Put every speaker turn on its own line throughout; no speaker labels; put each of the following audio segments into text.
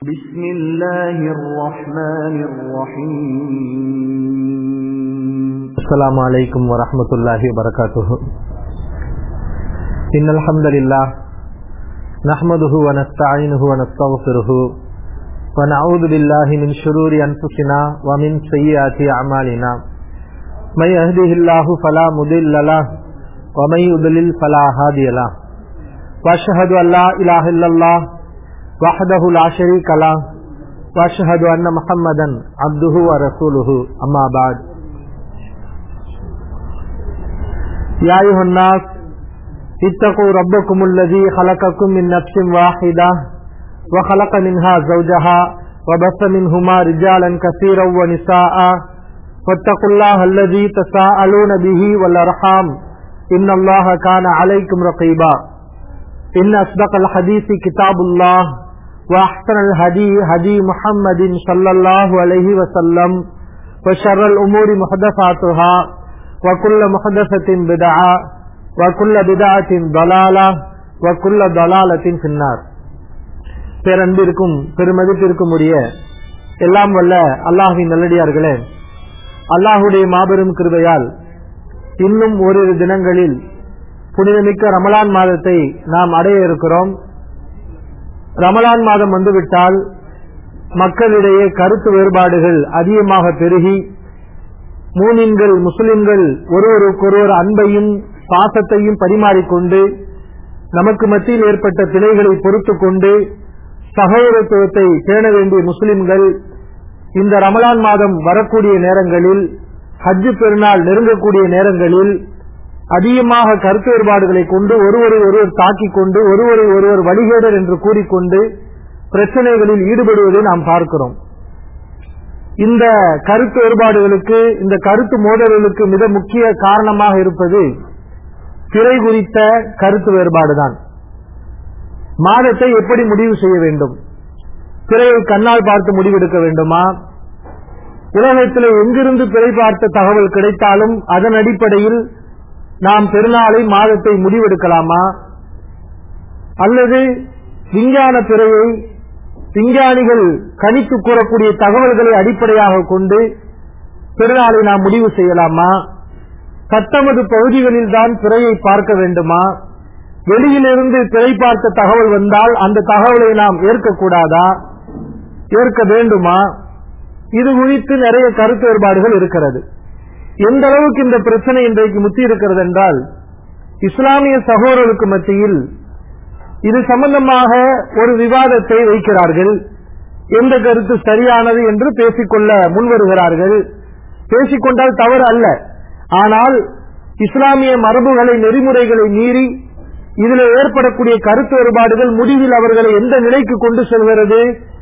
بسم الله الرحمن الرحيم
السلام عليكم ورحمة الله وبركاته إن الحمد لله نحمده ونستعينه ونستغفره ونعوذ بالله من شرور أنفسنا ومن سيئات أعمالنا من يهده الله فلا مضل له ومن يضلل فلا هادي له وأشهد أن لا إله إلا الله وحده لا شريك له وأشهد أن محمدا عبده ورسوله أما بعد يا أيها الناس اتقوا ربكم الذي خلقكم من نفس واحدة وخلق منها زوجها وبث منهما رجالا كثيرا ونساء واتقوا الله الذي تساءلون به والأرحام إن الله كان عليكم رقيبا إن أصدق الحديث كتاب الله وأحسن الهدي هدي محمد صلى الله عليه وسلم وشر الأمور محدثاتها وكل محدثة بدعة وكل بدعة ضلالة وكل ضلالة في النار பேரன்பிற்கும் பெருமதிப்பிற்கும் உரிய எல்லாம் வல்ல அல்லாஹின் நல்லடியார்களே அல்லாஹுடைய மாபெரும் கிருபையால் இன்னும் ஓரிரு தினங்களில் புனிதமிக்க ரமலான் மாதத்தை நாம் அடைய இருக்கிறோம் ரமலான் மாதம் வந்துவிட்டால் மக்களிடையே கருத்து வேறுபாடுகள் அதிகமாக பெருகி மூனின்கள் முஸ்லிம்கள் ஒருவருக்கொருவர் அன்பையும் பாசத்தையும் பரிமாறிக்கொண்டு நமக்கு மத்தியில் ஏற்பட்ட பிழைகளை பொறுத்து கொண்டு சகோதரத்துவத்தை பேண வேண்டிய முஸ்லிம்கள் இந்த ரமலான் மாதம் வரக்கூடிய நேரங்களில் ஹஜ்ஜு பெருநாள் நெருங்கக்கூடிய நேரங்களில் அதிகமாக கருத்து வேறுபாடுகளை கொண்டு ஒருவரை ஒருவர் தாக்கிக் கொண்டு ஒருவரை ஒருவர் வழிகேடர் என்று கூறிக்கொண்டு பிரச்சனைகளில் ஈடுபடுவதை நாம் பார்க்கிறோம் இந்த கருத்து வேறுபாடுகளுக்கு இந்த கருத்து மோதல்களுக்கு மிக முக்கிய காரணமாக இருப்பது பிறை குறித்த கருத்து வேறுபாடுதான் மாதத்தை எப்படி முடிவு செய்ய வேண்டும் பிறையை கண்ணால் பார்த்து முடிவெடுக்க வேண்டுமா உலகத்தில் எங்கிருந்து பிறை பார்த்த தகவல் கிடைத்தாலும் அதன் அடிப்படையில் நாம் பெருநாளை மாதத்தை முடிவெடுக்கலாமா அல்லது விஞ்ஞான பிறையை விஞ்ஞானிகள் கணித்து கூறக்கூடிய தகவல்களை அடிப்படையாக கொண்டு பெருநாளை நாம் முடிவு செய்யலாமா தத்தமது பகுதிகளில் தான் பிறையை பார்க்க வேண்டுமா வெளியிலிருந்து பிறை பார்த்த தகவல் வந்தால் அந்த தகவலை நாம் ஏற்கக்கூடாதா ஏற்க வேண்டுமா இது குறித்து நிறைய கருத்து வேறுபாடுகள் இருக்கிறது எந்த அளவுக்கு இந்த பிரச்சனை இன்றைக்கு முத்தி இருக்கிறது என்றால் இஸ்லாமிய சகோதரர்களுக்கு மத்தியில் இது சம்பந்தமாக ஒரு விவாதத்தை வைக்கிறார்கள் எந்த கருத்து சரியானது என்று பேசிக்கொள்ள முன்வருகிறார்கள் பேசிக்கொண்டால் தவறு அல்ல ஆனால் இஸ்லாமிய மரபுகளை நெறிமுறைகளை மீறி இதில் ஏற்படக்கூடிய கருத்து வேறுபாடுகள் முடிவில் அவர்களை எந்த நிலைக்கு கொண்டு செல்கிறது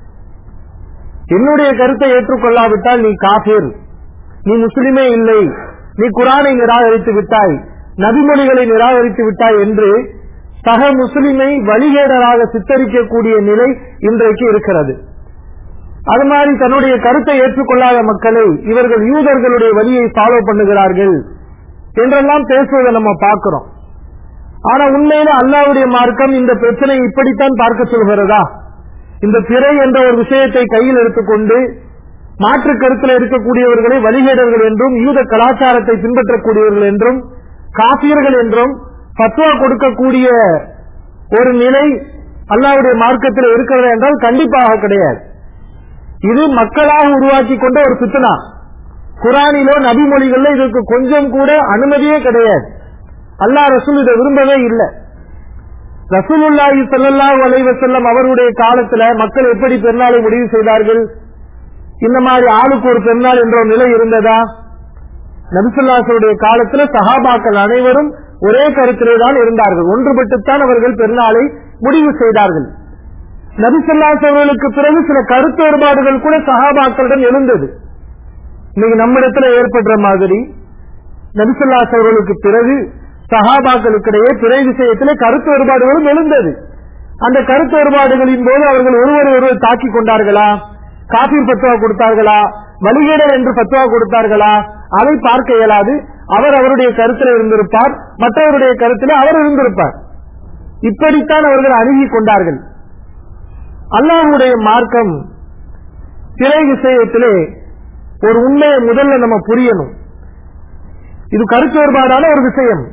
என்னுடைய கருத்தை ஏற்றுக்கொள்ளாவிட்டால் நீ காபீர் நீ முஸ்லிமே இல்லை நீ குரானை நிராகரித்து விட்டாய் நபிமொழிகளை நிராகரித்து விட்டாய் என்று சக முஸ்லிமை வழிகேடராக சித்தரிக்கக்கூடிய நிலை இன்றைக்கு இருக்கிறது அது மாதிரி தன்னுடைய கருத்தை ஏற்றுக்கொள்ளாத மக்களை இவர்கள் யூதர்களுடைய வழியை ஃபாலோ பண்ணுகிறார்கள் என்றெல்லாம் பேசுவதை நம்ம பார்க்கிறோம் ஆனா உண்மையில அல்லாவுடைய மார்க்கம் இந்த பிரச்சனை இப்படித்தான் பார்க்க சொல்கிறதா இந்த பிறை என்ற ஒரு விஷயத்தை கையில் எடுத்துக்கொண்டு மாற்று கருத்தில் இருக்கக்கூடியவர்களை வழிகேடர்கள் என்றும் யூத கலாச்சாரத்தை பின்பற்றக்கூடியவர்கள் என்றும் காசியர்கள் என்றும் பத்துவா கொடுக்கக்கூடிய ஒரு நிலை அல்லாவுடைய மார்க்கத்தில் இருக்கிறது என்றால் கண்டிப்பாக கிடையாது இது மக்களாக உருவாக்கி கொண்ட ஒரு பித்தனா குரானிலோ நபிமொழிகள்ல இதற்கு கொஞ்சம் கூட அனுமதியே கிடையாது அல்லா ரசூல் இதை விரும்பவே இல்லை ரசூலுல்லாஹி ஸல்லல்லாஹு அலைஹி வஸல்லம் அவருடைய காலத்துல மக்கள் எப்படி பெருநாளை முடிவு செய்தார்கள் இந்த மாதிரி ஆளுக்கு ஒரு பெருநாள் என்ற ஒரு நிலை இருந்ததா நபிசுல்லாசருடைய காலத்துல சஹாபாக்கள் அனைவரும் ஒரே கருத்திலே தான் இருந்தார்கள் ஒன்றுபட்டுத்தான் அவர்கள் பெருநாளை முடிவு செய்தார்கள் நபிசுல்லாஸ் அவர்களுக்கு பிறகு சில கருத்து வேறுபாடுகள் கூட சஹாபாக்களிடம் எழுந்தது இன்னைக்கு நம்மிடத்துல ஏற்படுற மாதிரி நபிசுல்லாஸ் அவர்களுக்கு பிறகு சஹாபாக்களுக்கிடையே பிறை விஷயத்திலே கருத்து வேறுபாடுகளும் எழுந்தது அந்த கருத்து வேறுபாடுகளின் போது அவர்கள் ஒருவர் ஒருவர் தாக்கிக் கொண்டார்களா காபீர் பத்துவா கொடுத்தார்களா வழிகேடர் என்று பத்துவா கொடுத்தார்களா அதை பார்க்க இயலாது அவர் அவருடைய கருத்தில் இருந்திருப்பார் மற்றவருடைய கருத்தில் அவர் இருந்திருப்பார் இப்படித்தான் அவர்கள் அணுகி கொண்டார்கள் அல்லாஹ்வுடைய மார்க்கம் திரை விஷயத்திலே ஒரு உண்மையை முதல்ல நம்ம புரியணும் இது கருத்து வேறுபாடான ஒரு விஷயம்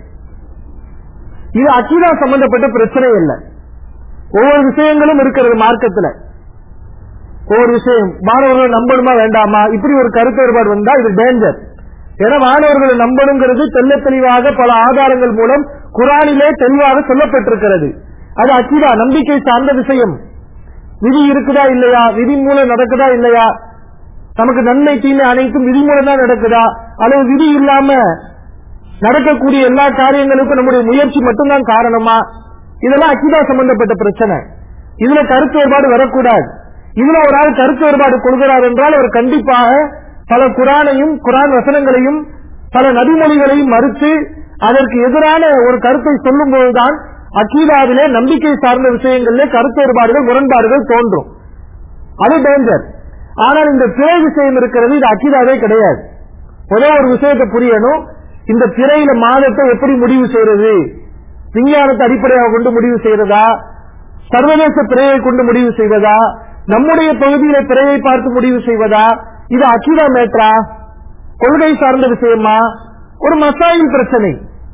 இது அக்கீதா சம்பந்தப்பட்ட பிரச்சனை இல்லை ஒவ்வொரு விஷயங்களும் இருக்கிறது மார்க்கத்துல ஒவ்வொரு விஷயம் மாணவர்கள் நம்பணுமா வேண்டாமா இப்படி ஒரு கருத்து வேறுபாடு வந்தா இது டேஞ்சர் ஏன்னா மாணவர்களை நம்பணுங்கிறது தெல்ல தெளிவாக பல ஆதாரங்கள் மூலம் குரானிலே தெளிவாக சொல்லப்பட்டிருக்கிறது அது அக்கீதா நம்பிக்கை சார்ந்த விஷயம் விதி இருக்குதா இல்லையா விதி மூலம் நடக்குதா இல்லையா நமக்கு நன்மை தீமை அனைத்தும் விதி மூலம் தான் நடக்குதா அல்லது விதி இல்லாம நடக்கக்கூடிய எல்லா காரியங்களுக்கும் நம்முடைய முயற்சி மட்டும்தான் காரணமா இதெல்லாம் அக்கிதா சம்பந்தப்பட்ட பிரச்சனை இதுல கருத்து வேறுபாடு வரக்கூடாது இதுல ஒரு ஆள் கருத்து வேறுபாடு கொள்கிறார் என்றால் அவர் கண்டிப்பாக பல குரானையும் குரான் வசனங்களையும் பல நபிமொழிகளையும் மறுத்து அதற்கு எதிரான ஒரு கருத்தை சொல்லும் போதுதான் அக்கீதாவிலே நம்பிக்கை சார்ந்த விஷயங்களிலே கருத்து வேறுபாடுகள் முரண்பாடுகள் தோன்றும் அது டேஞ்சர் ஆனால் இந்த பிறை விஷயம் இருக்கிறது இது அக்கீதாவே கிடையாது ஒரே ஒரு விஷயத்தை புரியணும் இந்த பிறையில மாதத்தை எப்படி முடிவு செய்யறது விஞ்ஞானத்தை அடிப்படையாக கொண்டு முடிவு செய்யறதா சர்வதேச பிறையை கொண்டு முடிவு செய்வதா நம்முடைய பகுதியில பிறையை பார்த்து முடிவு செய்வதா இது அக்கீதா மேட்ரா கொள்கை சார்ந்த விஷயமா ஒரு மசாயில் பிரச்சனை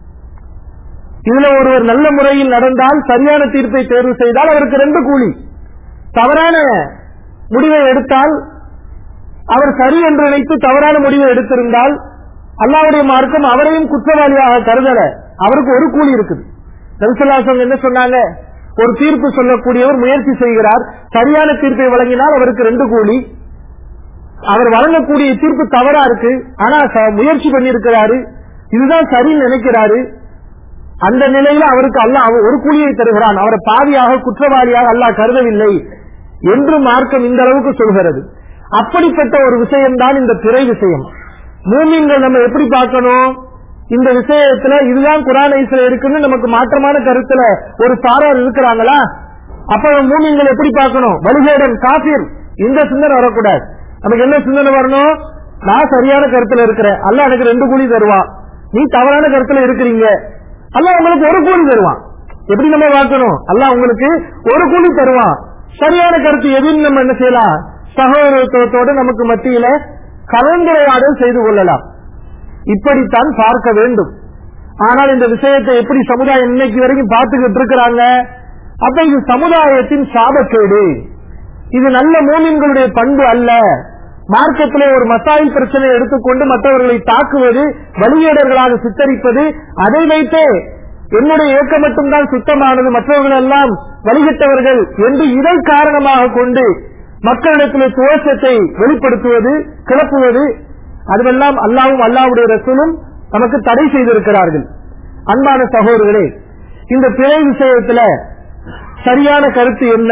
இதுல ஒருவர் நல்ல முறையில் நடந்தால் சரியான தீர்ப்பை தேர்வு செய்தால் அவருக்கு ரெண்டு கூலி தவறான முடிவை எடுத்தால் அவர் சரி என்று நினைத்து தவறான முடிவை எடுத்திருந்தால் அல்லாவுடைய மார்க்கம் அவரையும் குற்றவாளியாக கருதல அவருக்கு ஒரு கூலி இருக்குது நபிசல்லாசம் என்ன சொன்னாங்க ஒரு தீர்ப்பு சொல்லக்கூடியவர் முயற்சி செய்கிறார் சரியான தீர்ப்பை வழங்கினால் அவருக்கு ரெண்டு கூலி அவர் வழங்கக்கூடிய தீர்ப்பு தவறா இருக்கு ஆனா ச- முயற்சி பண்ணியிருக்கிறாரு இதுதான் சரின்னு நினைக்கிறாரு அந்த நிலையில அவருக்கு அல்லாஹ் அவர் ஒரு கூலியை தருகிறான் அவரை பாவியாக குற்றவாளியாக அல்லாஹ் கருதவில்லை என்று மார்க்கம் இந்த அளவுக்கு சொல்கிறது அப்படிப்பட்ட ஒரு விஷயம்தான் இந்த பிறை விஷயம் மூமின்கள் நம்ம எப்படி பார்க்கணும் இந்த விஷயத்துல இதுதான் குரானைஸ்ல இருக்குன்னு நமக்கு மாற்றமான கருத்துல ஒரு சாரார் இருக்கிறாங்களா அப்ப மூமின்கள் எப்படி பார்க்கணும் வலிகேடன் காபீர் இந்த சிந்தனை வரக்கூடாது நமக்கு என்ன சிந்தனை வரணும் நான் சரியான கருத்துல இருக்கிறேன் அல்ல எனக்கு ரெண்டு கூலி தருவான் நீ தவறான கருத்துல இருக்கிறீங்க அல்ல உங்களுக்கு ஒரு கூலி தருவான் எப்படி நம்ம பார்க்கணும் அல்ல உங்களுக்கு ஒரு கூலி தருவான் சரியான கருத்து எதுன்னு நம்ம என்ன செய்யலாம் சகோதரத்துவத்தோடு நமக்கு மத்தியில கலந்துரையாடல் செய்து கொள்ளலாம் இப்படித்தான் பார்க்க வேண்டும் ஆனால் இந்த விஷயத்தை எப்படி சமுதாயம் இன்னைக்கு வரைக்கும் பார்த்துக்கிட்டு இருக்கிறாங்க அப்ப இது சமுதாயத்தின் சாபக்கேடு இது நல்ல மூமின்களுடைய பண்பு அல்ல மார்க்கத்திலே ஒரு மசாயில் பிரச்சனையை எடுத்துக்கொண்டு மற்றவர்களை தாக்குவது வழியேடர்களாக சித்தரிப்பது அதை வைத்தே என்னுடைய இயக்கம் மட்டும்தான் சுத்தமானது மற்றவர்கள் எல்லாம் வழிகட்டவர்கள் என்று இதை காரணமாக கொண்டு மக்களிடத்திலே துவசத்தை வெளிப்படுத்துவது கிளப்புவது அதுவெல்லாம் அல்லாவும் அல்லாவுடைய ரசூலும் நமக்கு தடை செய்திருக்கிறார்கள் அன்பான சகோதரர்களே இந்த பிழை விஷயத்துல சரியான கருத்து என்ன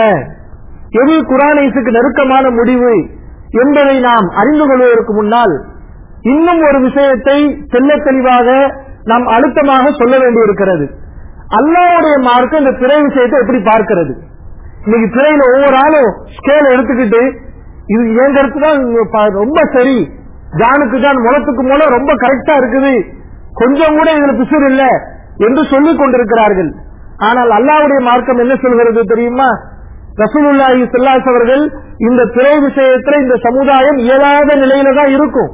எது குரானைசுக்கு நெருக்கமான முடிவு என்பதை நாம் அறிந்து கொள்வதற்கு முன்னால் இன்னும் ஒரு விஷயத்தை தெல்ல தெளிவாக நாம் அழுத்தமாக சொல்ல வேண்டியிருக்கிறது அல்லாவுடைய மார்க்க இந்த பிறை விஷயத்தை எப்படி பார்க்கிறது இன்னைக்கு பிறையில ஒவ்வொரு ஆளும் ஸ்கேல் எடுத்துக்கிட்டு இது என் கருத்து தான் ப- ரொம்ப சரி ஜானுக்கு ஜான் முளத்துக்கு மூலம் ரொம்ப கரெக்டா இருக்குது கொஞ்சம் கூட இதுல பிசுறு இல்ல என்று சொல்லிக் கொண்டிருக்கிறார்கள் ஆனால் அல்லாவுடைய மார்க்கம் என்ன சொல்கிறது தெரியுமா ரசூலுல்லாஹி ஸல்லல்லாஹு அவர்கள் இந்த பிறை விஷயத்துல இந்த சமுதாயம் இயலாத நிலையில தான் இருக்கும்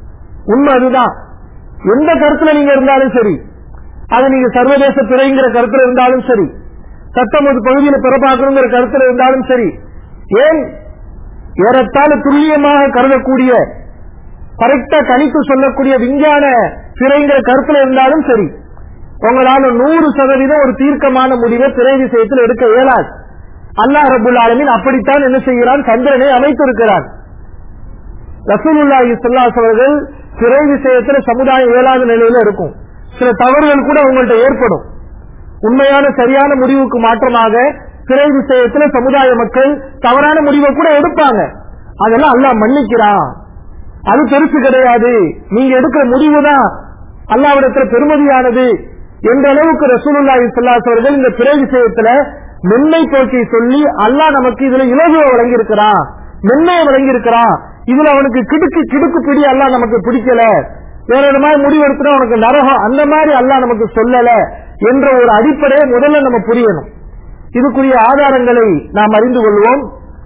உண்மை அதுதான் எந்த கருத்துல நீங்க இருந்தாலும் சரி அது நீங்க சர்வதேச பிறைங்கிற கருத்துல இருந்தாலும் சரி சட்டம் ஒரு பகுதியில பிறப்பாக்கணுங்கிற கருத்துல இருந்தாலும் சரி ஏன் ஏறத்தாழ துல்லியமாக கருதக்கூடிய கரெக்டா கணித்து சொல்லக்கூடிய விஞ்ஞான பிறைங்கிற கருத்துல இருந்தாலும் சரி உங்களால நூறு சதவீதம் ஒரு தீர்க்கமான முடிவை பிறை விஷயத்தில் எடுக்க இயலாது அல்லாஹ் ரபுல் ஆலமீன் அப்படித்தான் என்ன செய்கிறான் சந்திரனை அமைத்திருக்கிறான் ரசூலுல்லாஹி ஸல்லல்லாஹு அவர்கள் பிறை விஷயத்துல சமுதாயம் இயலாத நிலையில இருக்கும் சில தவறுகள் கூட உங்கள்ட்ட ஏற்படும் உண்மையான சரியான முடிவுக்கு மாற்றமாக பிறை விஷயத்துல சமுதாய மக்கள் தவறான முடிவை கூட எடுப்பாங்க அதெல்லாம் அல்லாஹ் மன்னிக்கிறான் அது பெருசு கிடையாது நீங்க எடுக்கிற முடிவு தான் அல்லாவிடத்துல பெருமதியானது எந்த அளவுக்கு ரசூலுல்லாஹி ஸல்லல்லாஹு அவர்கள் இந்த பிறை விஷயத்துல மென்மை போக்கை சொல்லி அல்லாஹ் நமக்கு இதுல இலகுவை வழங்கி இருக்கிறான் மென்மையை வழங்கி இருக்கிறான் இதுல அவனுக்கு கிடுக்கு கிடுக்கு பிடி அல்லாஹ் நமக்கு பிடிக்கல வேற ஒரு மாதிரி முடிவு எடுத்துனா உனக்கு நரகம் அந்த மாதிரி அல்லாஹ் நமக்கு சொல்லல என்ற ஒரு அடிப்படையை முதல்ல நம்ம புரியணும் இதுக்குரிய ஆதாரங்களை நாம் அறிந்து கொள்வோம்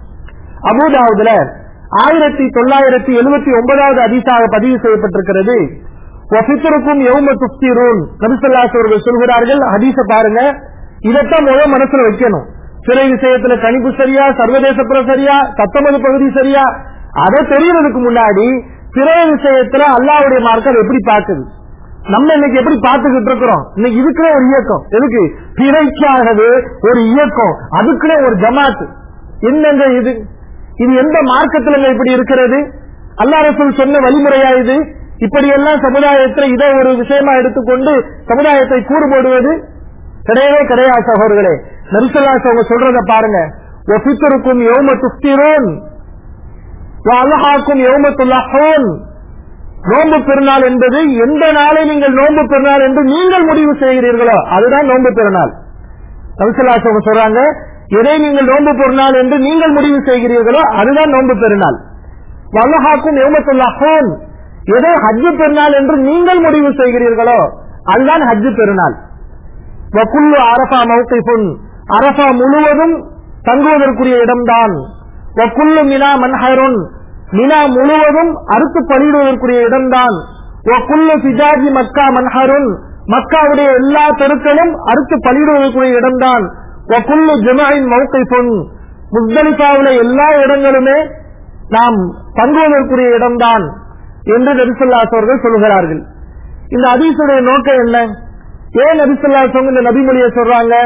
அபுதாவுதுல ஆயிரத்தி தொள்ளாயிரத்தி எழுபத்தி ஒன்பதாவது அதிசாக பதிவு செய்யப்பட்டிருக்கிறது ஒபித்தருக்கும் எவும துப்திரூன் நபிசல்லாஸ் அவர்கள் சொல்கிறார்கள் ஹதீஸ பாருங்க இதைத்தான் முதல் மனசுல வைக்கணும் சிறை விஷயத்துல கணிப்பு சரியா சர்வதேச புற சரியா தத்தமது பகுதி சரியா அதை தெரியறதுக்கு முன்னாடி பிற விஷயத்துல அல்லாவுடைய மார்க்கம் அதை எப்படி பார்க்குது நம்ம இன்னைக்கு எப்படி பார்த்துக்கிட்டு இருக்கிறோம் இன்னைக்கு இதுக்குனே ஒரு இயக்கம் எதுக்கு பிறைக்காகவே ஒரு இயக்கம் அதுக்குனே ஒரு ஜமாத் என்னங்க இது இது எந்த மார்க்கத்துல இப்படி இருக்கிறது அல்லா ரசூல் சொன்ன வழிமுறையா இது இப்படி எல்லாம் சமுதாயத்தில் இதை ஒரு விஷயமா எடுத்துக்கொண்டு சமுதாயத்தை கூறு போடுவது கிடையவே கிடையாது சகோதரர்களே நரிசல்லாஸ் அவங்க சொல்றத பாருங்க ஒபித்தருக்கும் யோம துஸ்திரோன் அழகாக்கும் யோமத்துல்லாஹோன் நோன்பு பெருநாள் என்பது எந்த நாளை நீங்கள் நோன்பு பெருநாள் என்று நீங்கள் முடிவு செய்கிறீர்களோ அதுதான் நோன்பு பெருநாள் நபிசல்லாஸ் அவங்க சொல்றாங்க எதை நீங்கள் நோன்பு பெருநாள் என்று நீங்கள் முடிவு செய்கிறீர்களோ அதுதான் நோன்பு பெருநாள் வல்லஹாக்கும் யோமத்துல்லாஹோன் எதை ஹஜ்ஜு பெருநாள் என்று நீங்கள் முடிவு செய்கிறீர்களோ அதுதான் ஹஜ்ஜு பெருநாள் வக்குள்ளு அரபா மௌத்திஃபுன் அரபா முழுவதும் தங்குவதற்குரிய இடம்தான் வக்குள்ளு மினா மன்ஹருன் மினா முழுவதும் அறுத்து பணியிடுவதற்குரிய இடம்தான் வக்குள்ளு பிஜாஜி மக்கா மன்ஹருன் மக்காவுடைய எல்லா தெருக்களும் அறுத்து பணியிடுவதற்குரிய இடம்தான் வக்குள்ளு ஜமாயின் மௌத்திஃபுன் முஸ்தலிஃபாவுல எல்லா இடங்களுமே நாம் தங்குவதற்குரிய இடம்தான் என்று நபிசல்லாஸ் அவர்கள் சொல்கிறார்கள் இந்த அதீசுடைய நோக்கம் என்ன ஏன் நபிசல்லாஸ் இந்த நபிமொழியை சொல்றாங்க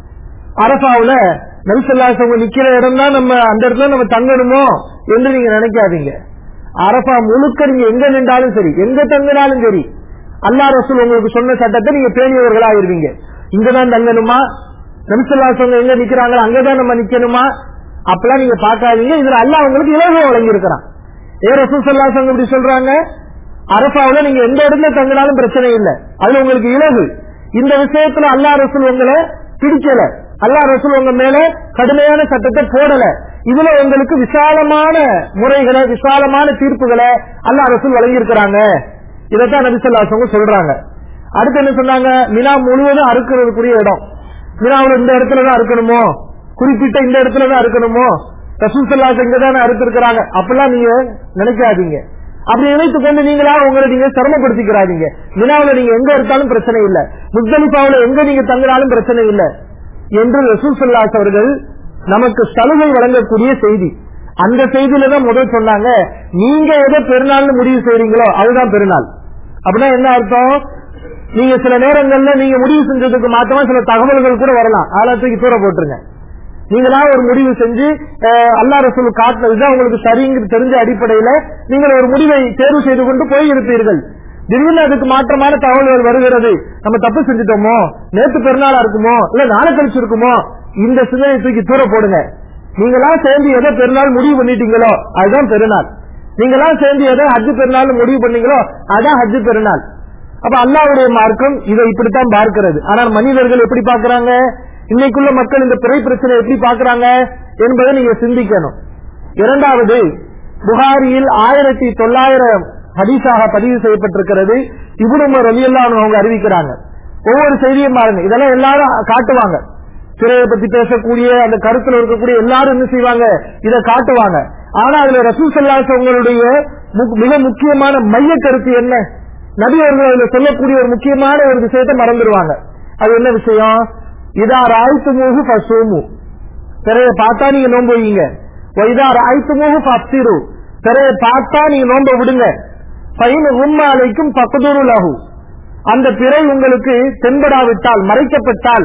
அரசாவுல நபிசல்லாஸ் நிக்கிற இடம் தான் நம்ம அந்த இடத்துல நம்ம தங்கணுமோ என்று நீங்க நினைக்காதீங்க அரபா முழுக்க நீங்க எங்க நின்றாலும் சரி எங்க தங்கினாலும் சரி அல்லா ரசூல் உங்களுக்கு சொன்ன சட்டத்தை நீங்க பேணியவர்களாயிருவீங்க இங்கதான் தங்கணுமா நபிசல்லாஸ் எங்க நிக்கிறாங்களோ அங்கதான் நம்ம நிக்கணுமா அப்பெல்லாம் நீங்க பாக்காதீங்க இதுல அல்லா உங்களுக்கு இலவசம் வழங்கி இருக்கிறான் ஏ ரசூல் சல்லாசங்க இப்படி சொல்றாங்க அரசாவுல நீங்க எந்த இடத்துல தங்கினாலும் பிரச்சனை இல்லை அதுல உங்களுக்கு இலகு இந்த விஷயத்துல அல்லா ரசூல் உங்களை பிடிக்கல அல்லா ரசூல் உங்க மேல கடுமையான சட்டத்தை போடல இதுல உங்களுக்கு விசாலமான முறைகளை விசாலமான தீர்ப்புகளை அல்லா ரசூல் வழங்கி இருக்கிறாங்க இதைத்தான் நபிசல்லாசவங்க சொல்றாங்க அடுத்து என்ன சொன்னாங்க மினா முழுவதும் அறுக்கிறதுக்குரிய இடம் மினாவுல இந்த இடத்துலதான் அறுக்கணுமோ குறிப்பிட்ட இந்த இடத்துலதான் அறுக்கணுமோ ரசூல் சல்லாஸ் இங்கதானே அறுத்திருக்கிறாங்க அப்பெல்லாம் நீங்க நினைக்காதீங்க அப்படி நினைத்துக் கொண்டு நீங்களா உங்களை நீங்க சிரமப்படுத்திக்கிறாதீங்க மினாவில நீங்க எங்க எடுத்தாலும் பிரச்சனை இல்ல முஸ்தலிஃபாவில எங்க நீங்க தங்கினாலும் பிரச்சனை இல்ல என்று ரசூல் சல்லாஸ் அவர்கள் நமக்கு சலுகை வழங்கக்கூடிய செய்தி அந்த செய்தியில தான் முதல் சொன்னாங்க நீங்க எதை பெருநாள்னு முடிவு செய்றீங்களோ அதுதான் பெருநாள் அப்படின்னா என்ன அர்த்தம் நீங்க சில நேரங்கள்ல நீங்க முடிவு செஞ்சதுக்கு மாத்தமா சில தகவல்கள் கூட வரலாம் அதெல்லாம் தூக்கி தூர போட்டுருங்க நீங்களா ஒரு முடிவு செஞ்சு அல்லா ரசூல் காட்டினதுதான் உங்களுக்கு சரிங்கிறது தெரிஞ்ச அடிப்படையில நீங்கள் ஒரு முடிவை தேர்வு செய்து கொண்டு போயிருப்பீர்கள் திடீர்னு அதுக்கு மாற்றமான தகவல்கள் வருகிறது நம்ம தப்பு செஞ்சுட்டோமோ நேற்று பெருநாளா இருக்குமோ இல்ல நாளை கழிச்சு இருக்குமோ இந்த சிந்தனை தூக்கி தூர போடுங்க நீங்களா சேர்ந்து எதை பெருநாள் முடிவு பண்ணிட்டீங்களோ அதுதான் பெருநாள் நீங்களா சேர்ந்து எதை ஹஜ்ஜு பெருநாள் முடிவு பண்ணீங்களோ அதான் ஹஜ்ஜு பெருநாள் அப்ப அல்லாவுடைய மார்க்கம் இதை இப்படித்தான் பார்க்கிறது ஆனால் மனிதர்கள் எப்படி பார்க்கறாங்க இன்னைக்குள்ள மக்கள் இந்த பிறை பிரச்சனை எப்படி பார்க்கறாங்க என்பதை நீங்க சிந்திக்கணும் இரண்டாவது புகாரியில் ஆயிரத்தி தொள்ளாயிரம் ஹதீஸாக பதிவு செய்யப்பட்டிருக்கிறது இவ்வளவு ரலியெல்லாம் அவங்க அறிவிக்கிறாங்க ஒவ்வொரு செய்தியும் பாருங்க இதெல்லாம் எல்லாரும் காட்டுவாங்க சிறையை பத்தி பேசக்கூடிய அந்த கருத்துல இருக்கக்கூடிய எல்லாரும் என்ன செய்வாங்க இதை காட்டுவாங்க ஆனா அதுல ரசூல் சல்லாஸ் அவங்களுடைய மிக முக்கியமான மைய கருத்து என்ன நபி அவர்கள் அதுல சொல்லக்கூடிய ஒரு முக்கியமான ஒரு விஷயத்தை மறந்துடுவாங்க அது என்ன விஷயம் இதா ராய்த்து மூகு பசோமு பிறைய பார்த்தா நீங்க நோன்பு வைங்க இதா ராய்த்து மூகு பத்திரு பிறைய பார்த்தா நீங்க நோன்ப விடுங்க பையன் உண்மாலைக்கும் பக்கதூரு லகு அந்த பிறை உங்களுக்கு தென்படாவிட்டால் மறைக்கப்பட்டால்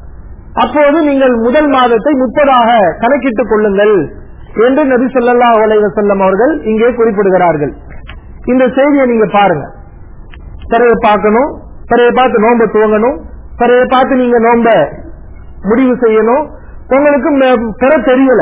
அப்போது நீங்கள் முதல் மாதத்தை முப்பதாக கணக்கிட்டுக் கொள்ளுங்கள் என்று நபி சொல்லா அலைவ செல்லம் அவர்கள் இங்கே குறிப்பிடுகிறார்கள் இந்த செய்தியை நீங்க பாருங்க பிறையை பார்க்கணும் பிறையை பார்த்து நோம்ப துவங்கணும் பிறையை பார்த்து நீங்க நோம்ப முடிவு செய்யணும் உங்களுக்கு பெற தெரியல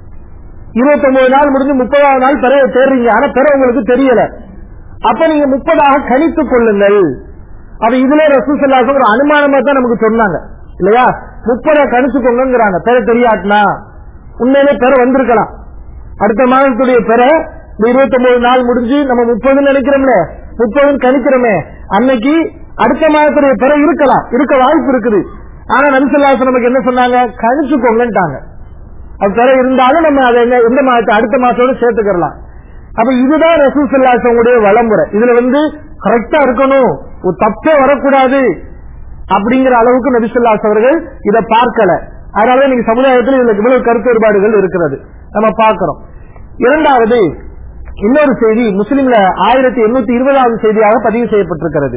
இருபத்தி ஒன்பது நாள் முடிஞ்சு முப்பதாவது நாள் பிறைய தேடுறீங்க ஆனா பிற உங்களுக்கு தெரியல அப்ப நீங்க முப்பதாக கணித்துக் கொள்ளுங்கள் அப்ப இதுல ரசூசல்லாசம் ஒரு அனுமானமா தான் நமக்கு சொன்னாங்க இல்லையா முப்பதை கணிச்சுக்கோங்கிறாங்க பெற தெரியாட்டினா உண்மையிலே பெற வந்திருக்கலாம் அடுத்த மாதத்துடைய பெற இந்த இருபத்தி ஒன்பது நாள் முடிஞ்சு நம்ம முப்பதுன்னு நினைக்கிறோம்ல முப்பதுன்னு கணிக்கிறோமே அன்னைக்கு அடுத்த மாதத்துடைய பெற இருக்கலாம் இருக்க வாய்ப்பு இருக்குது ஆனா நபிசல்லாசன் நமக்கு என்ன சொன்னாங்க கணிச்சுக்கோங்கன்ட்டாங்க அது பிறை இருந்தாலும் நம்ம அதை எங்க- எந்த மாதத்தை அடுத்த மாசத்தோட சேர்த்துக்கலாம் அப்ப இதுதான் ரசூல் சல்லாசங்களுடைய வளமுறை இதுல வந்து கரெக்டா இருக்கணும் ஒரு தப்பே வரக்கூடாது அப்படிங்கிற அளவுக்கு நபிசுல்லாஸ் அவர்கள் இதை பார்க்கல அதனால நீங்க சமுதாயத்தில் இதுல இவ்வளவு கருத்து வேறுபாடுகள் இருக்கிறது நம்ம பார்க்கிறோம் இரண்டாவது இன்னொரு செய்தி முஸ்லிம்ல ஆயிரத்தி எண்ணூத்தி இருபதாவது செய்தியாக பதிவு செய்யப்பட்டிருக்கிறது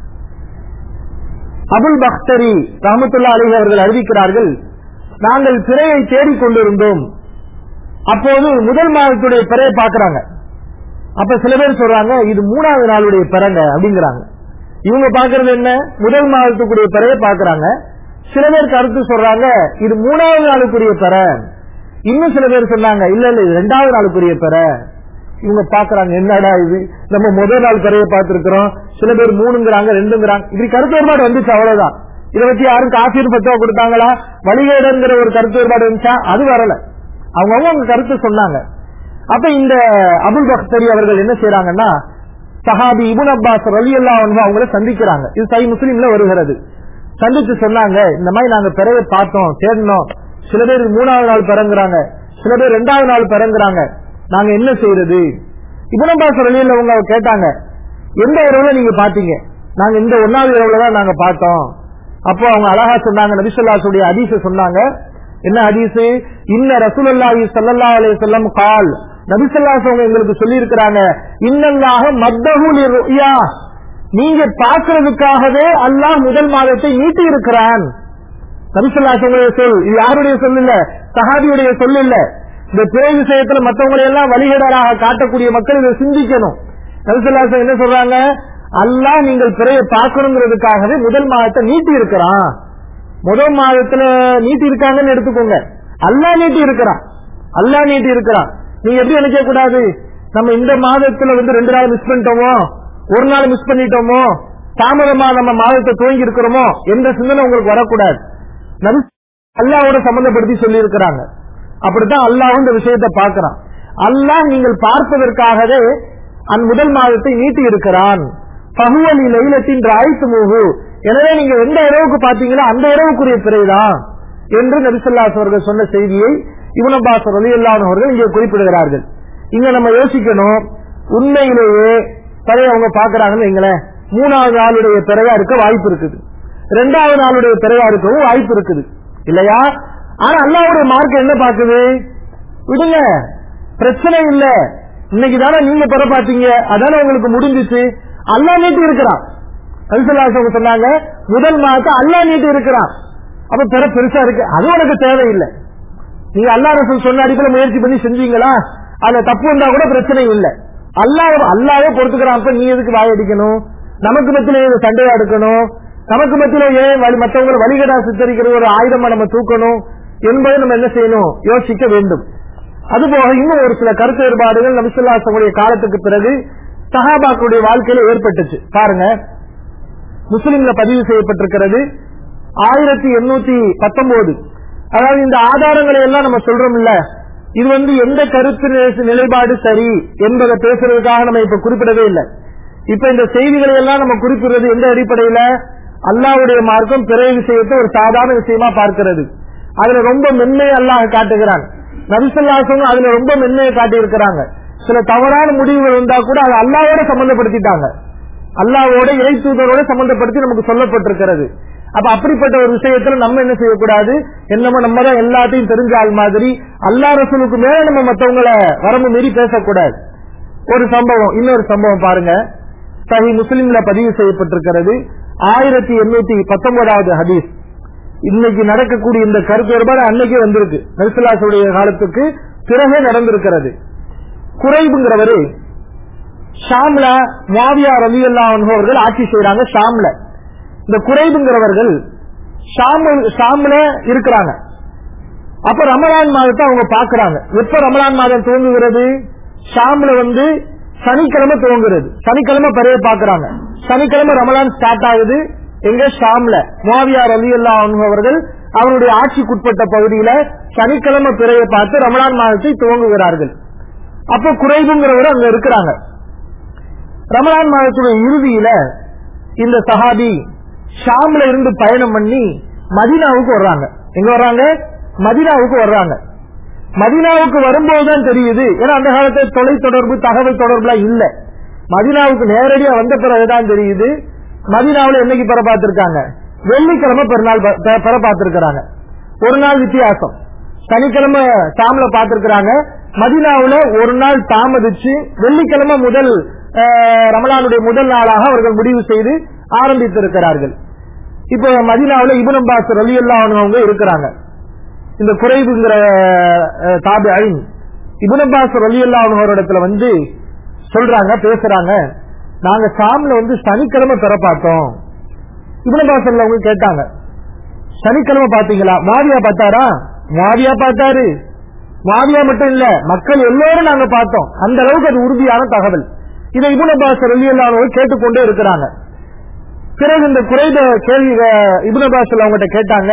அபுல் பக்தரி ரஹமத்துல்லா அலி அவர்கள் அறிவிக்கிறார்கள் நாங்கள் பிறையை தேடிக் கொண்டிருந்தோம் அப்போது முதல் மாதத்துடைய பிறையை பார்க்கறாங்க அப்ப சில பேர் சொல்றாங்க இது மூணாவது நாளுடைய பிறங்க அப்படிங்கிறாங்க இவங்க பாக்குறது என்ன முதல் மாதத்துக்குரிய பிறையை பாக்குறாங்க சில பேர் கருத்து சொல்றாங்க இது மூணாவது நாளுக்குரிய பிற இன்னும் சில பேர் சொன்னாங்க இல்ல இல்ல இது ரெண்டாவது நாளுக்குரிய பிற இவங்க பாக்குறாங்க என்னடா இது நம்ம முதல் நாள் பிறையை பார்த்திருக்கிறோம் சில பேர் மூணுங்கிறாங்க ரெண்டுங்கிறாங்க இப்படி கருத்து வேறுபாடு வந்துச்சு அவ்வளவுதான் இதை வச்சு யாரும் காசீர் பத்துவா கொடுத்தாங்களா வழிகேடுங்கிற ஒரு கருத்து வேறுபாடு இருந்துச்சா அது வரல அவங்க அவங்க கருத்து சொன்னாங்க அப்ப இந்த அபுல் பக்தரி அவர்கள் என்ன செய்யறாங்கன்னா சஹாபி இபுன் அப்பாஸ் ரலி அவங்கள சந்திக்கிறாங்க இது சை முஸ்லீம்ல வருகிறது சந்திச்சு சொன்னாங்க இந்த மாதிரி நாங்க பிறவை பார்த்தோம் தேடினோம் சில பேர் மூணாவது நாள் பிறங்குறாங்க சில பேர் ரெண்டாவது நாள் பிறங்குறாங்க நாங்க என்ன செய்யறது இபுன் அப்பாஸ் ரலி அவங்க கேட்டாங்க எந்த இரவுல நீங்க பாத்தீங்க நாங்க இந்த ஒன்னாவது இரவுல தான் நாங்க பார்த்தோம் அப்போ அவங்க அழகா சொன்னாங்க நபிசுல்லாசுடைய ஹதீஸ சொன்னாங்க என்ன ஹதீஸ் இன்ன ரசூலுல்லாஹி ஸல்லல்லாஹு அலைஹி வஸல்லம் கால் நபிசல்லாஸ் அவங்க எங்களுக்கு சொல்லி இருக்கிறாங்க இன்னல்லாக மத்தகுலி ருயா நீங்க பார்க்கறதுக்காகவே அல்லாஹ் முதல் மாதத்தை நீட்டி இருக்கிறான் நபிசல்லாஸ் உங்களுடைய சொல் இது யாருடைய சொல் இல்ல சஹாபியுடைய சொல் இல்ல இந்த பிறை விஷயத்துல மற்றவங்களை எல்லாம் வழிகேடராக காட்டக்கூடிய மக்கள் இதை சிந்திக்கணும் நபிசல்லாஸ் என்ன சொல்றாங்க அல்லாஹ் நீங்கள் பிறையை பார்க்கணுங்கிறதுக்காகவே முதல் மாதத்தை நீட்டி இருக்கிறான் முதல் மாதத்துல நீட்டி இருக்காங்கன்னு எடுத்துக்கோங்க அல்லா நீட்டி இருக்கிறான் அல்லா நீட்டி இருக்கிறான் நீங்க எப்படி நினைக்க கூடாது நம்ம இந்த மாதத்துல வந்து ரெண்டு நாள் மிஸ் பண்ணிட்டோமோ ஒரு நாள் மிஸ் பண்ணிட்டோமோ தாமதமா நம்ம மாதத்தை துவங்கி இருக்கிறோமோ எந்த சிந்தனை உங்களுக்கு வரக்கூடாது நபி அல்லாவோட சம்பந்தப்படுத்தி சொல்லி இருக்கிறாங்க அப்படித்தான் அல்லாஹ் இந்த விஷயத்தை பார்க்கிறான் அல்லாஹ் நீங்கள் பார்ப்பதற்காகவே அந்த முதல் மாதத்தை நீட்டி இருக்கிறான் பகுவலி லைலத்தின் ராய்த்து மூகு எனவே நீங்க எந்த இரவுக்கு பாத்தீங்களோ அந்த இரவுக்குரிய பிறைதான் என்று நபிசல்லாஸ் அவர்கள் சொன்ன செய்தியை இவனபாஸ் ரலி அவர்கள் இங்கே குறிப்பிடுகிறார்கள் இங்க நம்ம யோசிக்கணும் உண்மையிலேயே பிறைய அவங்க பாக்குறாங்கன்னு வைங்களேன் மூணாவது நாளுடைய பிறையா இருக்க வாய்ப்பு இருக்குது ரெண்டாவது நாளுடைய பிறையா இருக்கவும் வாய்ப்பு இருக்குது இல்லையா ஆனா அல்லாவுடைய மார்க் என்ன பாக்குது விடுங்க பிரச்சனை இல்ல இன்னைக்கு தானே நீங்க பெற பாத்தீங்க அதானே உங்களுக்கு முடிஞ்சிச்சு அல்லா நீட்டி இருக்கிறான் அலிசல்லாசவங்க சொன்னாங்க முதல் மாதத்தை அல்லா நீட்டி இருக்கிறான் அப்ப பெற பெருசா இருக்கு அது உனக்கு தேவையில்லை நீங்க அல்லா ரசூல் சொன்ன அடிப்படையில் முயற்சி பண்ணி செஞ்சீங்களா அதுல தப்பு வந்தா கூட பிரச்சனை இல்லை அல்லாஹ் அல்லாவே பொறுத்துக்கிறான் அப்ப நீ எதுக்கு வாய் அடிக்கணும் நமக்கு மத்தியில ஏன் சண்டையா எடுக்கணும் நமக்கு மத்தியில ஏன் வழி மற்றவங்களை வழிகடா சித்தரிக்கிற ஒரு ஆயுதமா நம்ம தூக்கணும் என்பதை நம்ம என்ன செய்யணும் யோசிக்க வேண்டும் அதுபோக இன்னும் ஒரு சில கருத்து வேறுபாடுகள் நபிசுல்லாசனுடைய காலத்துக்கு பிறகு சஹாபாக்களுடைய வாழ்க்கையில ஏற்பட்டுச்சு பாருங்க முஸ்லிம்ல பதிவு செய்யப்பட்டிருக்கிறது ஆயிரத்தி எண்ணூத்தி பத்தொன்பது அதாவது இந்த ஆதாரங்களை எல்லாம் நம்ம சொல்றோம் இல்ல இது வந்து எந்த கருத்து நிலை- நிலைப்பாடு சரி என்பதை பேசுறதுக்காக நம்ம இப்ப குறிப்பிடவே இல்லை இப்ப இந்த செய்திகளை எல்லாம் நம்ம குறிப்பிடுறது எந்த அடிப்படையில அல்லாவுடைய மார்க்கம் பிற விஷயத்தை ஒரு சாதாரண விஷயமா பார்க்கிறது அதுல ரொம்ப மென்மையை அல்லாஹ் காட்டுகிறான் நபிசல்லாசம் அதுல ரொம்ப மென்மையை காட்டி இருக்கிறாங்க சில தவறான முடிவுகள் வந்தா கூட அது அல்லாவோட சம்பந்தப்படுத்திட்டாங்க அல்லாவோட இறை தூதரோட சம்பந்தப்படுத்தி நமக்கு சொல்லப்பட்டிருக்கிறது அப்ப அப்படிப்பட்ட ஒரு விஷயத்துல நம்ம என்ன செய்யக்கூடாது என்னமோ நம்ம தான் எல்லாத்தையும் தெரிஞ்ச ஆள் மாதிரி அல்லா ரசூலுக்கு மேல நம்ம மத்தவங்கள வரம்பு மீறி பேசக்கூடாது ஒரு சம்பவம் இன்னொரு சம்பவம் பாருங்க சஹி முஸ்லிம்ல பதிவு செய்யப்பட்டிருக்கிறது ஆயிரத்தி எண்ணூத்தி பத்தொன்பதாவது ஹதீஸ் இன்னைக்கு நடக்கக்கூடிய இந்த கருத்து வேறுபாடு அன்னைக்கே வந்திருக்கு நரிசலாசுடைய காலத்துக்கு பிறகே நடந்திருக்கிறது குறைவுங்கிறவரு ஷாம்ல மாவியா ரவி அவர்கள் ஆட்சி செய்யறாங்க ஷாம்ல இந்த குறைவுங்கிறவர்கள் ஷாம் ஷாம்ல இருக்கிறாங்க அப்ப ரமலான் மாதத்தை அவங்க பாக்குறாங்க எப்ப ரமலான் மாதம் துவங்குகிறது ஷாம்ல வந்து சனிக்கிழமை துவங்குறது சனிக்கிழமை பறைய பாக்குறாங்க சனிக்கிழமை ரமலான் ஸ்டார்ட் ஆகுது எங்க ஷாம்ல மாவியார் அலி அல்லா அவர்கள் அவருடைய ஆட்சிக்குட்பட்ட பகுதியில சனிக்கிழமை பிறையை பார்த்து ரமலான் மாதத்தை துவங்குகிறார்கள் அப்ப குறைவுங்கிறவர் அங்க இருக்கிறாங்க ரமலான் மாதத்துடைய இறுதியில இந்த சஹாபி ஷாம்ல இருந்து பயணம் பண்ணி மதினாவுக்கு வர்றாங்க எங்க வர்றாங்க மதினாவுக்கு வர்றாங்க மதினாவுக்கு வரும்போதுதான் தெரியுது ஏன்னா அந்த காலத்தில் தொலை தொடர்பு தகவல் தொடர்புலாம் இல்ல மதினாவுக்கு நேரடியா வந்த பிறகுதான் தெரியுது மதினாவுல என்னைக்கு பெற பார்த்திருக்காங்க வெள்ளிக்கிழமை பெருநாள் ப- பெ- பெற பார்த்திருக்கிறாங்க ஒரு நாள் வித்தியாசம் சனிக்கிழமை ஷாம்ல பார்த்திருக்கிறாங்க மதினாவுல ஒரு நாள் தாமதிச்சு வெள்ளிக்கிழமை முதல் அஹ், ரமலானுடைய முதல் நாளாக அவர்கள் முடிவு செய்து ஆரம்பித்திருக்கிறார்கள் இப்போ மதினாவுல இபுன் அப்பாஸ் ரலி அவங்க இருக்கிறாங்க இந்த குறைவுங்கிற தாபி ஐன் இபுன் அப்பாஸ் ரலி அவரிடத்துல வந்து சொல்றாங்க பேசுறாங்க நாங்க சாம்ல வந்து சனிக்கிழமை பெற பார்த்தோம் இபுன் அப்பாஸ் அவங்க கேட்டாங்க சனிக்கிழமை பாத்தீங்களா மாவியா பார்த்தாரா மாவியா பார்த்தாரு மாவியா மட்டும் இல்ல மக்கள் எல்லோரும் நாங்க பார்த்தோம் அந்த அளவுக்கு அது உறுதியான தகவல் இதை இபுன் அப்பாஸ் ரலி கேட்டுக்கொண்டே இருக்கிறாங்க பிறகு இந்த குறைந்த கேள்வி இபுன் அப்பாஸ் அவங்ககிட்ட கேட்டாங்க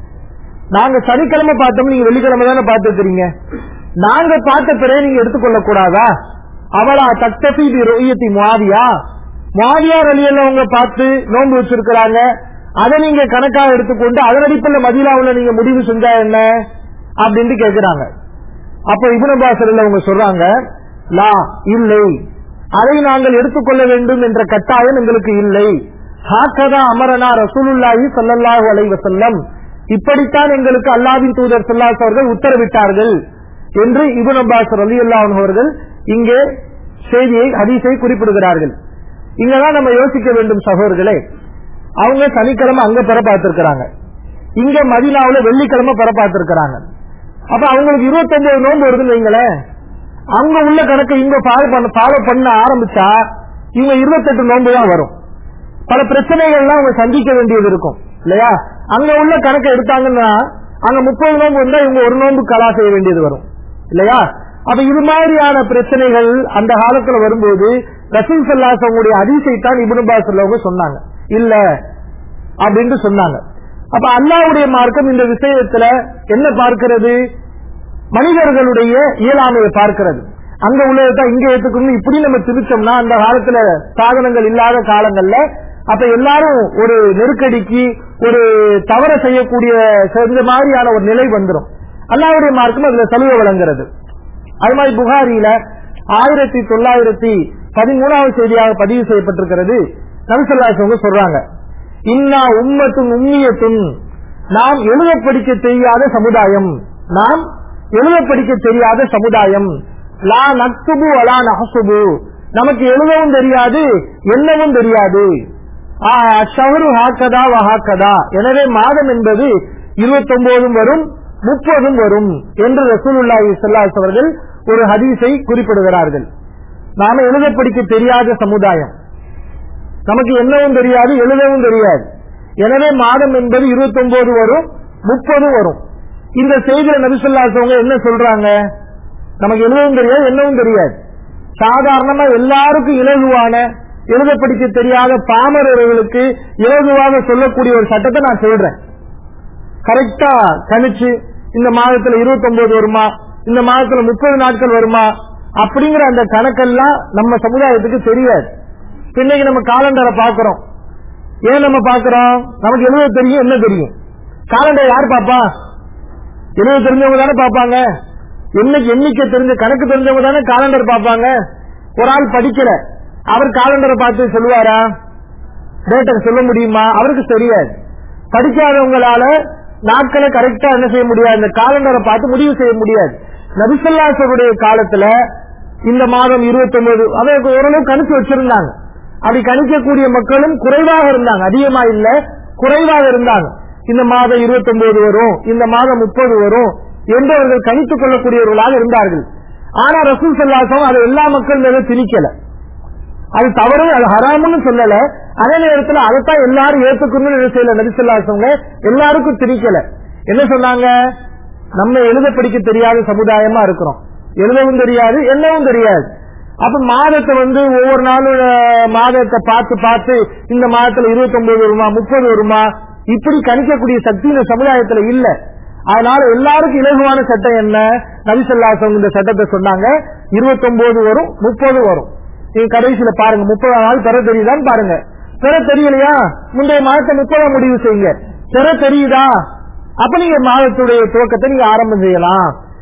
நாங்க சனிக்கிழமை பார்த்தோம் நீங்க வெள்ளிக்கிழமை தானே பார்த்துருக்கீங்க நாங்க பார்த்த பிறகு நீங்க எடுத்துக்கொள்ள கூடாதா அவளா தக்தபி பி ருயத்தி முவாவியா முவாவியா ரலியல்ல அவங்க பார்த்து நோன்பு வச்சிருக்கிறாங்க அதை நீங்க கணக்காக எடுத்துக்கொண்டு அதன் அடிப்படையில் மதிலாவுல நீங்க முடிவு செஞ்சா என்ன அப்படின்னு கேக்குறாங்க அப்ப இபுன் அப்பாஸ் அவங்க சொல்றாங்க லா இல்லை அதை நாங்கள் எடுத்துக்கொள்ள வேண்டும் என்ற கட்டாயம் எங்களுக்கு இல்லை ஹாக்கதா அமரனா ரசூலுல்லாஹி ஸல்லல்லாஹு அலைஹி வஸல்லம் இப்படித்தான் எங்களுக்கு அல்லாஹ்வின் தூதர் ஸல்லல்லாஹு அலைஹி அவர்கள் உத்தரவிட்டார்கள் என்று இப்னு அப்பாஸ் ரலியல்லாஹு அன்ஹு அவர்கள் இங்கே செய்தியை ஹதீஸை குறிப்பிடுகிறார்கள் இங்கதான் நம்ம யோசிக்க வேண்டும் சகோதரர்களே அவங்க சனிக்கிழமை அங்க பெற பார்த்திருக்கிறாங்க இங்க மதினாவுல வெள்ளிக்கிழமை பெற பார்த்திருக்கிறாங்க அப்ப அவங்களுக்கு இருபத்தி ஒன்பது நோன்பு வருதுன்னு வைங்களேன் அங்க உள்ள கணக்கை இங்க ஃபாலோ பண்ண ஃபாலோ பண்ண ஆரம்பிச்சா இவங்க இருபத்தெட்டு நோன்பு தான் வரும் பல பிரச்சனைகள்லாம் அவங்க சந்திக்க வேண்டியது இருக்கும் இல்லையா அங்க உள்ள கணக்கை எடுத்தாங்கன்னா அங்க முப்பது நோன்பு வந்தா இவங்க ஒரு நோன்பு கலா செய்ய வேண்டியது வரும் இல்லையா அப்ப இது மாதிரியான பிரச்சனைகள் அந்த காலத்துல வரும்போது ரசூல் சல்லாஸ் அவங்களுடைய அதிசைத்தான் இபுனுபா சொல்லவங்க சொன்னாங்க இல்ல அப்படின்னு சொன்னாங்க அப்ப அல்லாவுடைய மார்க்கம் இந்த விஷயத்துல என்ன பார்க்கிறது மனிதர்களுடைய இயலாமையை பார்க்கிறது அங்க உள்ளதான் இங்க ஏத்துக்கணும் இப்படி நம்ம திரிச்சோம்னா அந்த காலத்துல சாதனங்கள் இல்லாத காலங்கள்ல அப்ப எல்லாரும் ஒரு நெருக்கடிக்கு ஒரு தவற செய்யக்கூடிய இந்த மாதிரியான ஒரு நிலை வந்துடும் அல்லாவுடைய மார்க்கம் அதுல சலுகை வழங்குறது அது மாதிரி புகாரியில ஆயிரத்தி தொள்ளாயிரத்தி பதிமூணாவது செய்தியாக பதிவு செய்யப்பட்டிருக்கிறது நபிசல்லாசவங்க சொல்றாங்க இன்னா உம்மத்தும் உண்மியத்தும் நாம் எழுத படிக்க தெரியாத சமுதாயம் நாம் எழுத படிக்க தெரியாத சமுதாயம் லா நக்துபு அலா நஹசுபு நமக்கு எழுதவும் தெரியாது எண்ணவும் தெரியாது ஷஹரு ஹாக்கதா வஹாக்கதா எனவே மாதம் என்பது இருபத்தி ஒன்பதும் வரும் முப்பதும் வரும் என்று ரசூலுல்லாஹி ஸல்லல்லாஹு அவர்கள் ஒரு ஹதீஸை குறிப்பிடுகிறார்கள் நாம எழுத படிக்க தெரியாத சமுதாயம் நமக்கு என்னவும் தெரியாது எழுதவும் தெரியாது எனவே மாதம் என்பது இருபத்தி ஒன்பது வரும் முப்பதும் வரும் இந்த செய்தியில நபிசல்லாசவங்க என்ன சொல்றாங்க நமக்கு எழுதவும் தெரியாது என்னவும் தெரியாது சாதாரணமா எல்லாருக்கும் இலகுவான எழுத படிக்க தெரியாத பாமரர்களுக்கு இலகுவாக சொல்லக்கூடிய ஒரு சட்டத்தை நான் சொல்றேன் கரெக்டா கணிச்சு இந்த மாதத்துல இருபத்தி ஒன்பது வருமா இந்த மாதத்துல முப்பது நாட்கள் வருமா அப்படிங்கிற அந்த கணக்கெல்லாம் நம்ம சமுதாயத்துக்கு தெரியாது இன்னைக்கு நம்ம காலண்டரை பாக்குறோம் ஏன் நம்ம பாக்குறோம் நமக்கு எழுத தெரியும் என்ன தெரியும் காலண்டர் யார் பாப்பா எழுத தெரிஞ்சவங்க தானே பாப்பாங்க என்னைக்கு எண்ணிக்கை தெரிஞ்ச கணக்கு தெரிஞ்சவங்க தானே காலண்டர் பாப்பாங்க ஒரு ஆள் படிக்கல அவர் காலண்டரை பார்த்து சொல்லுவாரா டேட்டர் சொல்ல முடியுமா அவருக்கு தெரியாது படிக்காதவங்களால நாட்களை கரெக்டா என்ன செய்ய முடியாது இந்த காலண்டரை பார்த்து முடிவு செய்ய முடியாது நபிசல்லாசருடைய காலத்துல இந்த மாதம் இருபத்தி ஒன்பது அதை ஓரளவு கணிச்சு வச்சிருந்தாங்க அப்படி கணிக்கக்கூடிய மக்களும் குறைவாக இருந்தாங்க அதிகமா இல்ல குறைவாக இருந்தாங்க இந்த மாதம் இருபத்தி ஒன்பது வரும் இந்த மாதம் முப்பது வரும் என்று அவர்கள் கணித்துக் கொள்ளக்கூடியவர்களாக இருந்தார்கள் ஆனா ரசூல் சல்லாசம் அதை எல்லா மக்கள் மீது திணிக்கல அது தவறு அது ஹராமுன்னு சொல்லல அதே நேரத்தில் அதைத்தான் எல்லாரும் ஏத்துக்கணும்னு என்ன செய்யல நபிசல்லாசவங்க எல்லாருக்கும் திணிக்கல என்ன சொன்னாங்க நம்ம எழுத படிக்க தெரியாத சமுதாயமா இருக்கிறோம் எழுதவும் தெரியாது என்னவும் தெரியாது அப்ப மாதத்தை வந்து ஒவ்வொரு நாளும் அஹ், மாதத்தை பார்த்து பார்த்து இந்த மாதத்துல இருபத்தி ஒன்பது வருமா முப்பது வருமா இப்படி கணிக்கக்கூடிய சக்தி இந்த சமுதாயத்துல இல்ல அதனால எல்லாருக்கும் இலகுவான சட்டம் என்ன நபிசல்லாசவங்க இந்த சட்டத்தை சொன்னாங்க இருபத்தி ஒன்பது வரும் முப்பது வரும் நீங்க கடைசியில பாருங்க முப்பது நாள் பெற தெரியுதான்னு பாருங்க பெற தெரியலையா முந்தைய மாதத்தை முப்பதாம் முடிவு செய்யுங்க பெற தெரியுதா அப்ப நீங்க மாதத்துடைய துவக்கத்தை நீங்க ஆரம்பம் செய்யலாம்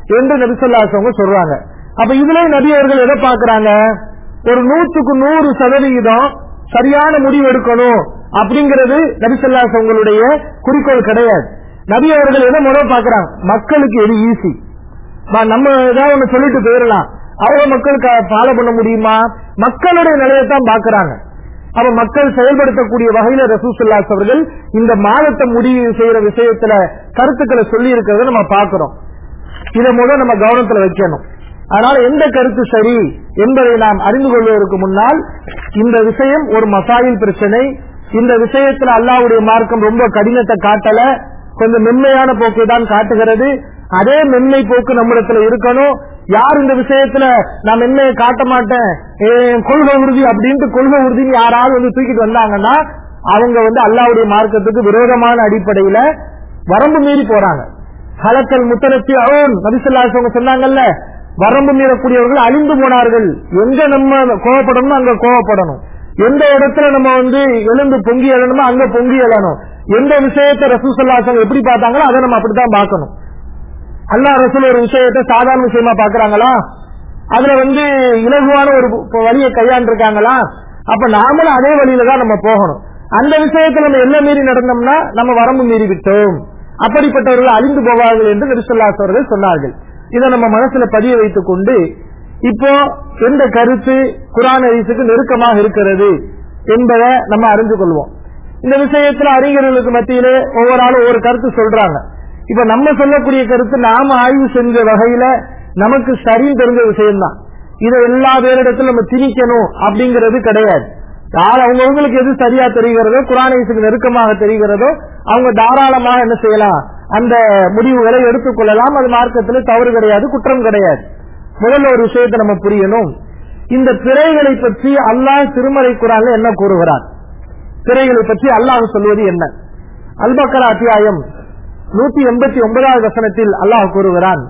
என்று நபிசல்லாசவங்க சொல்றாங்க அப்ப இதுல நபி அவர்கள் எதை பாக்குறாங்க ஒரு நூற்றுக்கு நூறு சதவிகிதம் சரியான முடிவு எடுக்கணும் அப்படிங்கிறது நபிசல்லாசவங்களுடைய குறிக்கோள் கிடையாது நபி அவர்கள் எதை முதல் பாக்குறாங்க மக்களுக்கு எது ஈஸி நம்ம ஏதாவது ஒண்ணு சொல்லிட்டு போயிடலாம் அவங்க மக்களுக்கு ஃபாலோ பண்ண முடியுமா மக்களுடைய நிலையத்தான் பாக்குறாங்க அப்ப மக்கள் செயல்படுத்தக்கூடிய வகையில ரசூசுல்லாஸ் அவர்கள் இந்த மாதத்தை முடிவு செய்யற விஷயத்துல கருத்துக்களை சொல்லி இருக்கிறத நம்ம பாக்குறோம் இதை முதல் நம்ம கவனத்துல வைக்கணும் அதனால எந்த கருத்து சரி என்பதை நாம் அறிந்து கொள்வதற்கு முன்னால் இந்த விஷயம் ஒரு மசாயில் பிரச்சனை இந்த விஷயத்துல அல்லாவுடைய மார்க்கம் ரொம்ப கடினத்தை காட்டல கொஞ்சம் மென்மையான போக்கை தான் காட்டுகிறது அதே மென்மை போக்கு நம்மிடத்துல இருக்கணும் யார் இந்த விஷயத்துல நான் மென்மையை காட்ட மாட்டேன் என் கொள்கை உறுதி அப்படின்ட்டு கொள்கை உறுதின்னு யாராவது வந்து தூக்கிட்டு வந்தாங்கன்னா அவங்க வந்து அல்லாவுடைய மார்க்கத்துக்கு விரோதமான அடிப்படையில வரம்பு மீறி போறாங்க ஹலக்கல் முத்தரத்தி அவன் நபிசல்லாசவங்க சொன்னாங்கல்ல வரம்பு மீறக்கூடியவர்கள் அழிந்து போனார்கள் எங்க நம்ம கோவப்படணும் அங்க கோவப்படணும் எந்த இடத்துல நம்ம வந்து எழுந்து பொங்கி எழணுமோ அங்க பொங்கி எழணும் எந்த விஷயத்தை ரசூசல்லாசங்க எப்படி பார்த்தாங்களோ அதை நம்ம அப்படித்தான் பார்க்கணும் அல்லா ரசூல் ஒரு விஷயத்தை சாதாரண விஷயமா பாக்குறாங்களா அதுல வந்து இலகுவான ஒரு வழியை கையாண்டிருக்காங்களா அப்ப நாமளும் அதே வழியில தான் நம்ம போகணும் அந்த விஷயத்துல நம்ம என்ன மீறி நடந்தோம்னா நம்ம வரம்பு மீறி விட்டோம் அப்படிப்பட்டவர்கள் அழிந்து போவார்கள் என்று நெரிசல்லாஸ் அவர்கள் சொன்னார்கள் இதை நம்ம மனசுல பதிய வைத்துக் கொண்டு இப்போ எந்த கருத்து குரான் ஹதீஸுக்கு நெருக்கமாக இருக்கிறது என்பதை நம்ம அறிந்து கொள்வோம் இந்த விஷயத்துல அறிஞர்களுக்கு மத்தியிலே ஒவ்வொரு ஆளும் ஒவ்வொரு கருத்து சொல்றாங்க இப்ப நம்ம சொல்லக்கூடிய கருத்து நாம ஆய்வு செஞ்ச வகையில நமக்கு சரின்னு தெரிஞ்ச விஷயம்தான் இதை எல்லா பேரிடத்திலும் நம்ம திணிக்கணும் அப்படிங்கிறது கிடையாது யார் அவங்கவுங்களுக்கு எது சரியா தெரிகிறதோ குரானேசுக்கு நெருக்கமாக தெரிகிறதோ அவங்க தாராளமாக என்ன செய்யலாம் அந்த முடிவுகளை எடுத்துக்கொள்ளலாம் அது மார்க்கத்தில் தவறு கிடையாது குற்றம் கிடையாது முதல்ல ஒரு விஷயத்தை நம்ம புரியணும் இந்த பிறைகளை பற்றி அல்லாஹ் திருமலை குரான்ல என்ன கூறுகிறார் பிறைகளை பற்றி அல்லாஹ் சொல்வது என்ன அல்பக்கரா அத்தியாயம் நூத்தி எண்பத்தி ஒன்பதாவது வசனத்தில் அல்லாஹ் கூறுகிறான்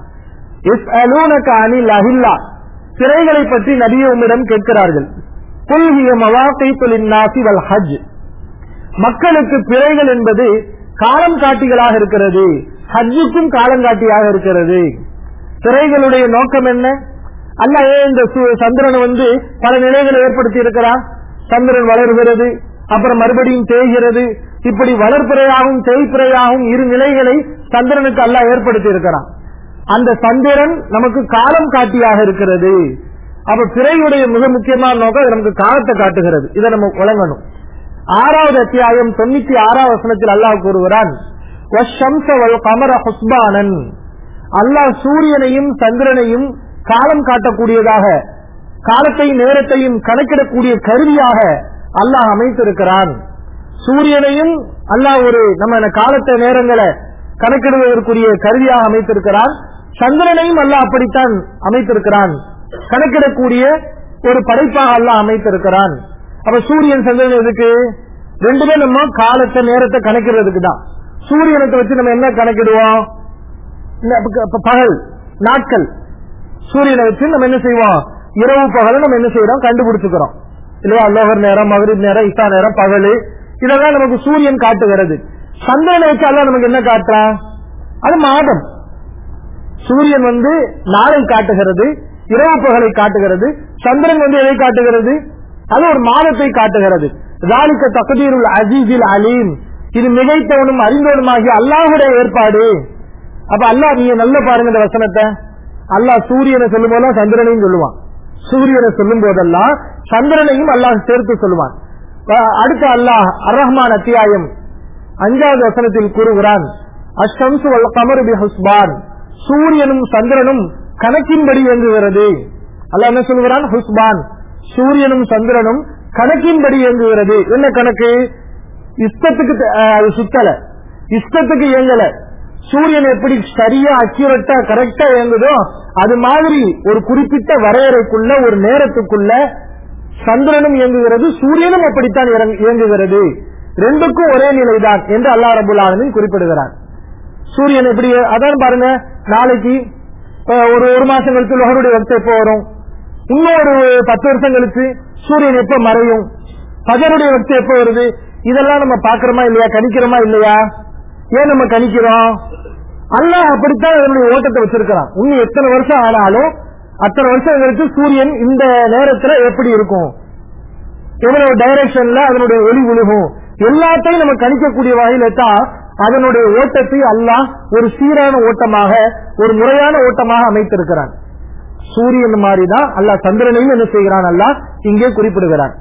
அனில் அஹில்லா சிறைகளை பற்றி நபிய உம்மிடம் கேட்கிறார்கள் ஹஜ் மக்களுக்கு பிறைகள் என்பது காலம் காட்டிகளாக இருக்கிறது ஹஜ்ஜுக்கும் காலங்காட்டியாக இருக்கிறது பிறைகளுடைய நோக்கம் என்ன அல்ல ஏன் இந்த சந்திரன் வந்து பல நிலைகளை ஏற்படுத்தி இருக்கிறான் சந்திரன் வளர்கிறது அப்புறம் மறுபடியும் தேய்கிறது இப்படி வளர்ப்பிறையாகவும் தேய்ப்பிறையாகவும் இரு நிலைகளை சந்திரனுக்கு அல்ல ஏற்படுத்தி இருக்கிறான் அந்த சந்திரன் நமக்கு காலம் காட்டியாக இருக்கிறது அப்ப பிறையுடைய மிக முக்கியமான நோக்கம் அது நமக்கு காலத்தை காட்டுகிறது இதை நம்ம வழங்கணும் ஆறாவது அத்தியாயம் தொண்ணூத்தி ஆறாவது வசனத்தில் அல்லாஹ் கூறுகிறான் கமர ஹுஸ்பானன் அல்லாஹ் சூரியனையும் சந்திரனையும் காலம் காட்டக்கூடியதாக காலத்தையும் நேரத்தையும் கணக்கிடக்கூடிய கருவியாக அல்லாஹ் அமைத்திருக்கிறான் சூரியனையும் அல்லாஹ் ஒரு நம்ம காலத்தை நேரங்களை கணக்கிடுவதற்குரிய கருவியாக அமைத்திருக்கிறான் சந்திரனையும் அல்லாஹ் அப்படித்தான் அமைத்திருக்கிறான் கணக்கிடக்கூடிய ஒரு படைப்பாக அல்லாஹ் அமைத்திருக்கிறான் அப்ப சூரியன் சந்திரன் எதுக்கு ரெண்டுமே நம்ம காலத்தை நேரத்தை கணக்கிடுறதுக்கு தான் சூரியனத்தை வச்சு நம்ம என்ன கணக்கிடுவோம் பகல் நாட்கள் சூரியனை வச்சு நம்ம என்ன செய்வோம் இரவு பகல நம்ம என்ன செய்யறோம் கண்டுபிடிச்சுக்கிறோம் இல்லையா லோகர் நேரம் மகரிப் நேரம் இசா நேரம் பகல் இதெல்லாம் நமக்கு சூரியன் காட்டுகிறது சந்திரனை வச்சு அல்ல நமக்கு என்ன காட்டுறான் அது மாதம் சூரியன் வந்து நாளை காட்டுகிறது இரவு பகலை காட்டுகிறது சந்திரன் வந்து எதை காட்டுகிறது அது ஒரு மாதத்தை காட்டுகிறது ராலிக்க தகுதியில் அஜீஸில் அலீம் இது மிகைத்தவனும் அறிந்தவனுமாகிய அல்லாஹுடைய ஏற்பாடு அப்ப அல்லாஹ் நீங்க நல்ல பாருங்க இந்த வசனத்தை அல்லாஹ் சூரியனை சொல்லும் போதெல்லாம் சந்திரனையும் சொல்லுவான் சூரியனை சொல்லும் போதெல்லாம் சந்திரனையும் அல்லாஹ் சேர்த்து சொல்லுவான் அடுத்த அல்லாஹ் அரஹ்மான் அத்தியாயம் அஞ்சாவது வசனத்தில் கூறுகிறான் அஷம்சு கமரு பி ஹுஸ்பான் சூரியனும் சந்திரனும் கணக்கின்படி இயங்குகிறது அல்ல என்ன சொல்கிறான் ஹுஸ்பான் சூரியனும் சந்திரனும் கணக்கின்படி இயங்குகிறது என்ன கணக்கு இஷ்டத்துக்கு அது சுத்தல இஷ்டத்துக்கு இயங்கல சூரியன் எப்படி சரியா அக்யூரட்டா கரெக்டா இயங்குதோ அது மாதிரி ஒரு குறிப்பிட்ட வரையறைக்குள்ள ஒரு நேரத்துக்குள்ள சந்திரனும் இயங்குகிறது சூரியனும் அப்படித்தான் இயங்குகிறது ரெண்டுக்கும் ஒரே நிலைதான் என்று அல்லா ரபுல் ஆலமின் குறிப்பிடுகிறார் சூரியன் எப்படி அதான் பாருங்க நாளைக்கு ஒரு ஒரு மாசம் கழிச்சு லோகருடைய வக்த எப்போ வரும் இன்னொரு பத்து வருஷம் கழிச்சு சூரியன் எப்ப மறையும் பகருடைய வக்த எப்ப வருது இதெல்லாம் நம்ம பாக்குறோமா இல்லையா கணிக்கிறோமா இல்லையா ஏன் நம்ம கணிக்கிறோம் அல்லாஹ் அப்படித்தான் அதனுடைய ஓட்டத்தை வச்சிருக்கிறான் இன்னும் எத்தனை வருஷம் ஆனாலும் அத்தனை வருஷம் கழிச்சு சூரியன் இந்த நேரத்துல எப்படி இருக்கும் எவ்வளவு டைரக்ஷன்ல அதனுடைய ஒளி விழுகும் எல்லாத்தையும் நம்ம கணிக்கக்கூடிய வகையில தான் அதனுடைய ஓட்டத்தை அல்லாஹ் ஒரு சீரான ஓட்டமாக ஒரு முறையான ஓட்டமாக அமைத்திருக்கிறான் சூரியன் மாதிரி தான் அல்லாஹ் சந்திரனையும் என்ன செய்கிறான் அல்லாஹ் இங்கே குறிப்பிடுகிறான்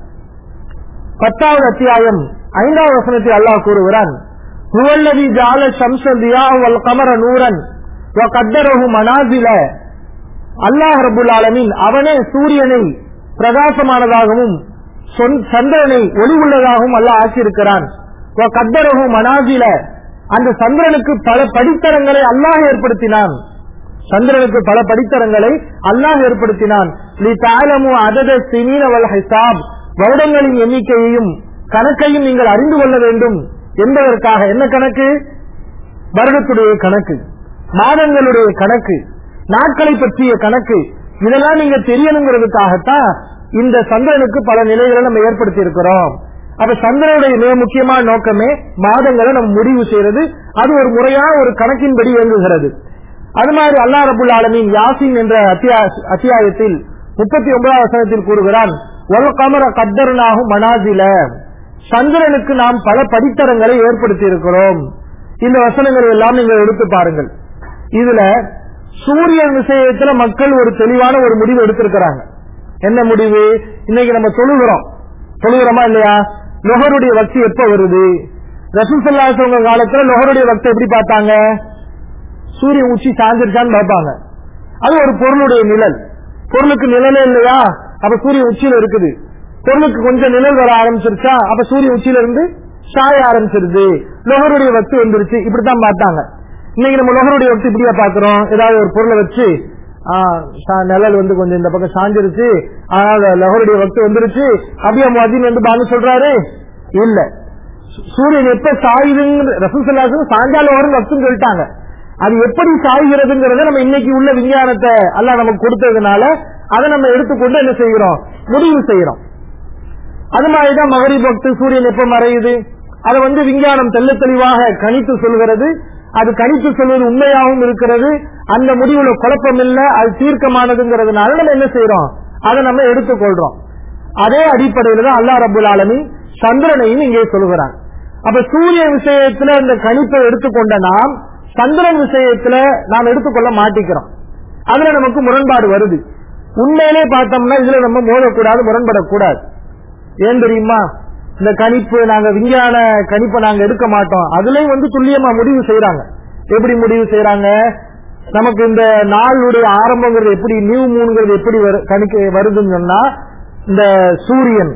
பத்தாவது அத்தியாயம் ஐந்தாவது வசனத்தை அல்லாஹ் கூறுகிறான் ஹுவல்லதி ஜால ஷம்ஸ தியாக வல் கமர நூரன் வ கத்தரஹு மனாசில அல்லாஹ் ரபுல் ஆலமீன் அவனே சூரியனை பிரகாசமானதாகவும் சொன்- சந்திரனை ஒளி உள்ளதாகவும் அல்லாஹ் ஆக்கியிருக்கிறான் வ கத்தரஹு மனாசில அந்த சந்திரனுக்கு பல படித்தரங்களை அல்லாஹ் ஏற்படுத்தினான் சந்திரனுக்கு பல படித்தரங்களை அல்லாஹ் ஏற்படுத்தினான் லி தாலமு அதத சிமீன வல் ஹிசாப் வருடங்களின் எண்ணிக்கையையும் கணக்கையும் நீங்கள் அறிந்து கொள்ள வேண்டும் என்பதற்காக என்ன கணக்கு வருடத்துடைய கணக்கு மாதங்களுடைய கணக்கு நாட்களை பற்றிய கணக்கு இதெல்லாம் நீங்க தெரியணுங்கிறதுக்காகத்தான் இந்த சந்திரனுக்கு பல நிலைகளை நம்ம ஏற்படுத்தி இருக்கிறோம் அப்ப சந்திரனுடைய மிக முக்கியமான நோக்கமே மாதங்களை நம்ம முடிவு செய்யறது அது ஒரு முறையான ஒரு கணக்கின்படி இயங்குகிறது அது மாதிரி அல்லா ரபுல் ஆலமீன் யாசின் என்ற அத்தியா- அத்தியாயத்தில் முப்பத்தி ஒன்பதாம் வசனத்தில் கூறுகிறான் ஒல் கமர கத்தரனாகும் மனாசில சந்திரனுக்கு நாம் பல படித்தரங்களை ஏற்படுத்தி இருக்கிறோம் இந்த வசனங்களை எல்லாம் நீங்கள் எடுத்து பாருங்கள் இதுல சூரியன் விஷயத்துல மக்கள் ஒரு தெளிவான ஒரு முடிவு எடுத்திருக்கிறாங்க என்ன முடிவு இன்னைக்கு நம்ம தொழுகிறோம் தொழுகிறோமா இல்லையா லொஹருடைய வக்தி எப்ப வருது ரசூசல்லாசவங்க காலத்துல லொஹருடைய வக்தி எப்படி பார்த்தாங்க சூரியன் உச்சி சாஞ்சிருச்சான்னு பார்ப்பாங்க அது ஒரு பொருளுடைய நிழல் பொருளுக்கு நிழலே இல்லையா அப்ப சூரியன் உச்சியில இருக்குது பொருளுக்கு கொஞ்சம் நிழல் வர ஆரம்பிச்சிருச்சா அப்ப சூரியன் உச்சியில இருந்து சாய ஆரம்பிச்சிருது லொஹருடைய வக்தி வந்துருச்சு இப்படித்தான் பார்த்தாங்க இன்னைக்கு நம்ம லொஹருடைய வக்தி இப்படியா பாக்குறோம் ஏதாவது ஒரு பொருளை வச்சு ஆ, சா- நிழல் வந்து கொஞ்சம் இந்த பக்கம் சாஞ்சிருச்சு அதனால லொஹருடைய வக்தி வந்துருச்சு அப்படியே மதியம் வந்து பாங்க சொல்றாரு இல்ல சூ- சூரியன் எப்ப சாயுதுங்க ரசூசல்லாசம் சாயங்காலம் வரும் வக்துன்னு சொல்லிட்டாங்க அது எப்படி சாய்கிறதுங்கிறத நம்ம இன்னைக்கு உள்ள விஞ்ஞானத்தை அல்லாஹ் நமக்கு கொடுத்ததுனால அதை நம்ம எடுத்துக்கொண்டு என்ன செய்கிறோம் முடிவு செய்யறோம் அது மாதிரிதான் மகரி பக்து சூரியன் எப்ப மறையுது அதை வந்து விஞ்ஞானம் தெள்ள தெளிவாக கணித்து சொல்கிறது அது கணித்து சொல்வது உண்மையாகவும் இருக்கிறது அந்த முடிவுல குழப்பம் இல்ல அது தீர்க்கமானதுங்கிறதுனால நம்ம என்ன செய்யறோம் அதை நம்ம எடுத்துக்கொள்றோம் அதே அடிப்படையில தான் அல்லா ரபுல் ஆலமி சந்திரனையும் இங்கே சொல்கிறான் அப்ப சூரிய விஷயத்துல இந்த கணிப்பை எடுத்துக்கொண்ட நாம் சந்திரன் விஷயத்துல நாம் எடுத்துக்கொள்ள மாட்டிக்கிறோம் அதுல நமக்கு முரண்பாடு வருது உண்மையிலே பார்த்தோம்னா இதுல நம்ம மோதக்கூடாது முரண்படக்கூடாது ஏன் தெரியுமா இந்த கணிப்பு நாங்க விஞ்ஞான கணிப்பை நாங்க எடுக்க மாட்டோம் அதுலயும் வந்து துல்லியமா முடிவு செய்யறாங்க எப்படி முடிவு செய்யறாங்க நமக்கு இந்த நாளுடைய ஆரம்பங்கிறது எப்படி நியூ மூணுங்கிறது எப்படி வரு- கணிக்க வருதுன்னு சொன்னா இந்த சூரியன்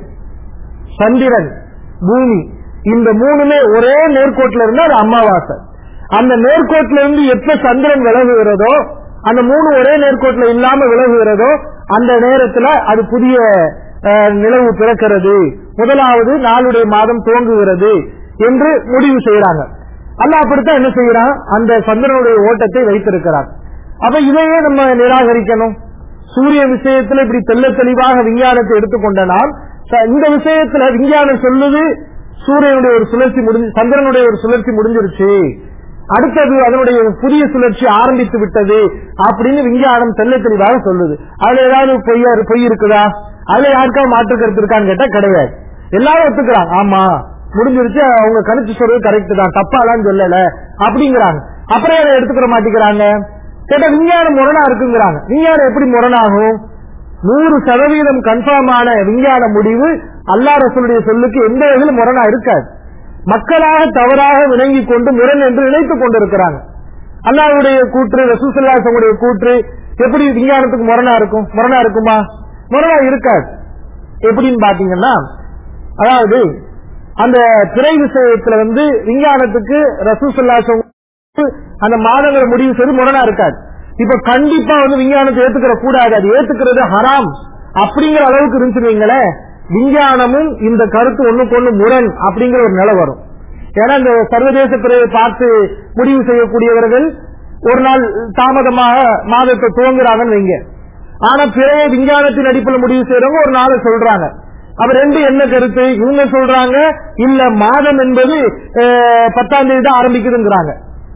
சந்திரன் பூமி இந்த மூணுமே ஒரே நேர்கோட்டில் இருந்தா அது அமாவாசை அந்த நேர்கோட்டில இருந்து எப்ப சந்திரன் விலகுகிறதோ அந்த மூணு ஒரே நேர்கோட்டில் இல்லாம விலகுகிறதோ அந்த நேரத்துல அது புதிய அஹ், நிலவு பிறக்கிறது முதலாவது நாளுடைய மாதம் துவங்குகிறது என்று முடிவு செய்யறாங்க அல்ல அப்படித்தான் என்ன செய்யறான் அந்த சந்திரனுடைய ஓட்டத்தை வைத்திருக்கிறான் அப்ப இதையே நம்ம நிராகரிக்கணும் சூரிய விஷயத்துல இப்படி தெள்ள தெளிவாக விஞ்ஞானத்தை எடுத்துக்கொண்ட நாம் ச- இந்த விஷயத்துல விஞ்ஞானம் சொல்லுது சூரியனுடைய ஒரு சுழற்சி முடிஞ்சு சந்திரனுடைய ஒரு சுழற்சி முடிஞ்சிருச்சு அடுத்தது அதனுடைய புதிய சுழற்சி ஆரம்பித்து விட்டது அப்படின்னு விஞ்ஞானம் தெள்ள தெளிவாக சொல்லுது அதுல ஏதாவது பொய்யா பொய் இருக்குதா அதுல யாருக்காவது மாற்று கருத்து இருக்கான்னு கேட்டா கிடையாது எல்லாரும் ஒத்துக்கிறாங்க ஆமா முடிஞ்சிருச்சு அவங்க கணிச்சு சொல்றது கரெக்ட் தான் தப்பாலாம் சொல்லல அப்படிங்கிறாங்க அப்புறம் அதை எடுத்துக்கிற மாட்டேங்கிறாங்க கேட்டா விஞ்ஞானம் முரணா இருக்குங்கிறாங்க விஞ்ஞானம் எப்படி முரணாகும் நூறு சதவீதம் கன்ஃபார்ம் ஆன விஞ்ஞான முடிவு அல்லா ரசூலுடைய சொல்லுக்கு எந்த வகையிலும் முரணா இருக்காது மக்களாக தவறாக விளங்கி கொண்டு முரண் என்று நினைத்துக் கொண்டிருக்கிறாங்க அல்லாவுடைய கூற்று ரசூசல்லாசனுடைய கூற்று எப்படி விஞ்ஞானத்துக்கு முரணா இருக்கும் முரணா இருக்குமா முரணா இருக்காது எப்படின்னு பாத்தீங்கன்னா அதாவது அந்த திரை விஷயத்துல வந்து விஞ்ஞானத்துக்கு ரசூசல்லாசம் அந்த மாதங்களை முடிவு செய்து முரணா இருக்காது இப்ப கண்டிப்பா வந்து விஞ்ஞானத்தை ஏத்துக்கிற கூடாது அது ஏத்துக்கிறது ஹராம் அப்படிங்கிற அளவுக்கு இருந்துச்சு வைங்களேன் விஞ்ஞானமும் இந்த கருத்து ஒண்ணுக்கு ஒண்ணு முரண் அப்படிங்கிற ஒரு நிலை வரும் ஏன்னா இந்த சர்வதேச பிறையை பார்த்து முடிவு செய்யக்கூடியவர்கள் ஒரு நாள் தாமதமாக மாதத்தை துவங்குறாங்கன்னு வைங்க ஆனா பிறையை விஞ்ஞானத்தின் அடிப்படையில் முடிவு செய்யறவங்க ஒரு நாளை சொல்றாங்க அப்ப ரெண்டு என்ன கருத்து இவங்க சொல்றாங்க இல்ல மாதம் என்பது அஹ், பத்தாம் தேதி தான் ஆரம்பிக்குதுங்கிறாங்க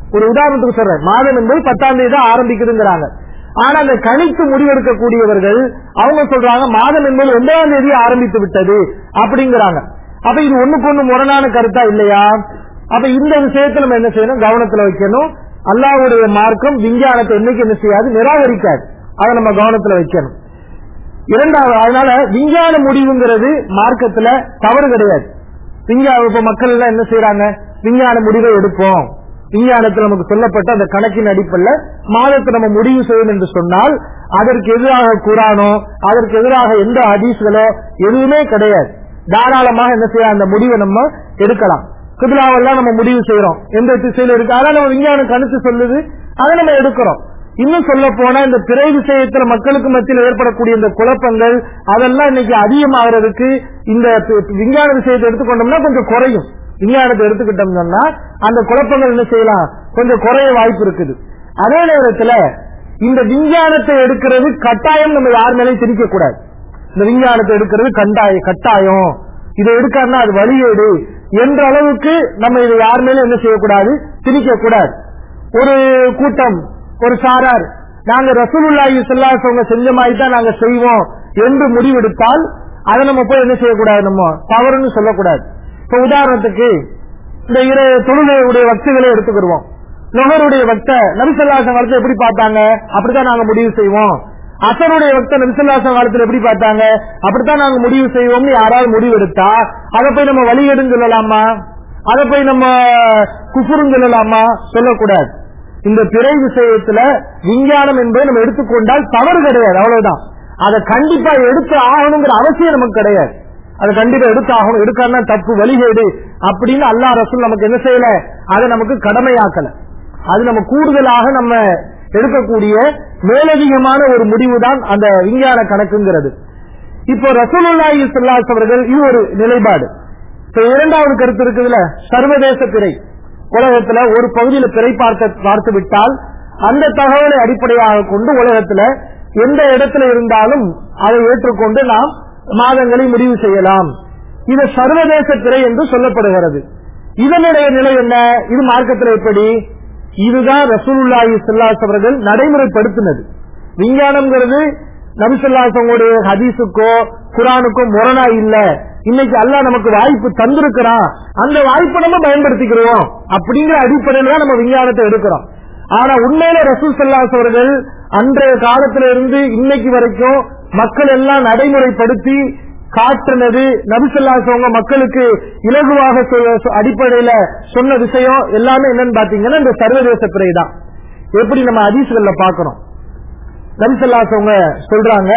ஒரு உதாரணத்துக்கு சொல்றேன் மாதம் என்பது பத்தாம் தேதி தான் ஆரம்பிக்குதுங்கிறாங்க ஆனா அந்த கணித்து முடிவெடுக்கக்கூடியவர்கள் அவங்க சொல்றாங்க மாதம் என்பது ஒன்பதாம் தேதி ஆரம்பித்து விட்டது அப்படிங்கிறாங்க அப்ப இது ஒண்ணுக்கு ஒண்ணு முரணான கருத்தா இல்லையா அப்ப இந்த விஷயத்துல நம்ம என்ன செய்யணும் கவனத்துல வைக்கணும் அல்லாவுடைய மார்க்கம் விஞ்ஞானத்தை என்னைக்கு என்ன செய்யாது நிராகரிக்காது அதை நம்ம கவனத்துல வைக்கணும் இரண்டாவது அதனால விஞ்ஞான முடிவுங்கிறது மார்க்கத்துல தவறு கிடையாது விஞ்ஞான இப்ப மக்கள் எல்லாம் என்ன செய்யறாங்க விஞ்ஞான முடிவை எடுப்போம் விஞ்ஞானத்தில் நமக்கு சொல்லப்பட்ட அந்த கணக்கின் அடிப்படையில் மாதத்தை நம்ம முடிவு செய்யணும் என்று சொன்னால் அதற்கு எதிராக குரானோ அதற்கு எதிராக எந்த ஹதீஸ்களோ எதுவுமே கிடையாது தாராளமாக என்ன செய்ய அந்த முடிவை நம்ம எடுக்கலாம் குபிலாவெல்லாம் நம்ம முடிவு செய்யறோம் எந்த திசையில இருக்கு அதெல்லாம் நம்ம விஞ்ஞானம் கணித்து சொல்லுது அதை நம்ம எடுக்கிறோம் இன்னும் சொல்ல போனா இந்த பிறை விஷயத்துல மக்களுக்கு மத்தியில் ஏற்படக்கூடிய இந்த குழப்பங்கள் அதெல்லாம் இன்னைக்கு அதிகமாகிறதுக்கு இந்த பி- விஞ்ஞான விஷயத்தை எடுத்துக்கொண்டோம்னா கொஞ்சம் குறையும் விஞ்ஞானத்தை எடுத்துக்கிட்டோம்னா அந்த குழப்பங்கள் என்ன செய்யலாம் கொஞ்சம் குறைய வாய்ப்பு இருக்குது அதே நேரத்துல இந்த விஞ்ஞானத்தை எடுக்கிறது கட்டாயம் நம்ம யார் மேலேயும் திணிக்க கூடாது இந்த விஞ்ஞானத்தை எடுக்கிறது கண்டாய கட்டாயம் இதை எடுக்காருன்னா அது வழியேடு என்ற அளவுக்கு நம்ம இதை யார் மேலும் என்ன செய்யக்கூடாது திணிக்க கூடாது ஒரு கூட்டம் ஒரு சாரார் நாங்க ரசூலுல்லாஹி ஸல்லல்லாஹு செஞ்ச மாதிரி தான் நாங்க செய்வோம் என்று முடிவெடுத்தால் அதை நம்ம போய் என்ன செய்யக்கூடாது நம்ம தவறுன்னு சொல்லக்கூடாது இப்ப உதாரணத்துக்கு இந்த இரு தொழுகையுடைய வக்துகளை எடுத்துக்கிடுவோம் நுகருடைய வக்த நபிசல்லாசம் காலத்துல எப்படி பார்த்தாங்க அப்படித்தான் நாங்க முடிவு செய்வோம் அசருடைய வக்த நபிசல்லாசம் காலத்துல எப்படி பார்த்தாங்க அப்படித்தான் நாங்க முடிவு செய்வோம்னு யாராவது முடிவு எடுத்தா அதை போய் நம்ம வழிகேடுன்னு சொல்லலாமா அதை போய் நம்ம குஃபுருன்னு சொல்லலாமா சொல்லக்கூடாது இந்த பிறை விஷயத்துல விஞ்ஞானம் என்பதை நம்ம எடுத்துக்கொண்டால் தவறு கிடையாது அவ்வளவுதான் அதை கண்டிப்பா எடுத்து ஆகணுங்கிற அவசியம் நமக்கு கிடையாது அதை கண்டிப்பா எடுத்து ஆகணும் எடுக்காம தப்பு வழிகேடு அப்படின்னு அல்லா ரசூல் நமக்கு என்ன செய்யல அதை நமக்கு கடமையாக்கல அது நம்ம கூடுதலாக நம்ம எடுக்கக்கூடிய மேலதிகமான ஒரு முடிவுதான் அந்த விஞ்ஞான கணக்குங்கிறது இப்போ ரசூலுல்லாஹி ஸல்லல்லாஹு அவர்கள் இது ஒரு நிலைப்பாடு இப்ப இரண்டாவது கருத்து இருக்குதுல சர்வதேச பிறை உலகத்துல ஒரு பகுதியில பிறை பார்க்க பார்த்து விட்டால் அந்த தகவலை அடிப்படையாக கொண்டு உலகத்துல எந்த இடத்துல இருந்தாலும் அதை ஏற்றுக்கொண்டு நாம் மாதங்களை முடிவு செய்யலாம் இது சர்வதேச பிறை என்று சொல்லப்படுகிறது இதனுடைய நிலை என்ன இது மார்க்கத்தில் எப்படி இதுதான் ரசூலுல்லாஹி ஸல்லல்லாஹு அவர்கள் நடைமுறைப்படுத்தினது விஞ்ஞானம்ங்கிறது நபிசல்லாசங்களுடைய ஹதீஸுக்கோ குரானுக்கோ முரணா இல்ல இன்னைக்கு அல்லாஹ் நமக்கு வாய்ப்பு தந்திருக்கிறான் அந்த வாய்ப்பை நம்ம பயன்படுத்திக்கிறோம் அப்படிங்கிற அடிப்படையில தான் நம்ம விஞ்ஞானத்தை எடுக்கிறோம் ஆனா உண்மையில ரசூல் சல்லாஸ் அவர்கள் அன்றைய காலத்துல இருந்து இன்னைக்கு வரைக்கும் மக்கள் எல்லாம் நடைமுறைப்படுத்தி காட்டுனது நபிசல்லாசவங்க மக்களுக்கு இலகுவாக சொ- அடிப்படையில சொன்ன விஷயம் எல்லாமே என்னன்னு பாத்தீங்கன்னா இந்த சர்வதேச பிறை தான் எப்படி நம்ம ஹதீஸ்கள்ல பாக்குறோம் நபிசல்லாசவங்க சொல்றாங்க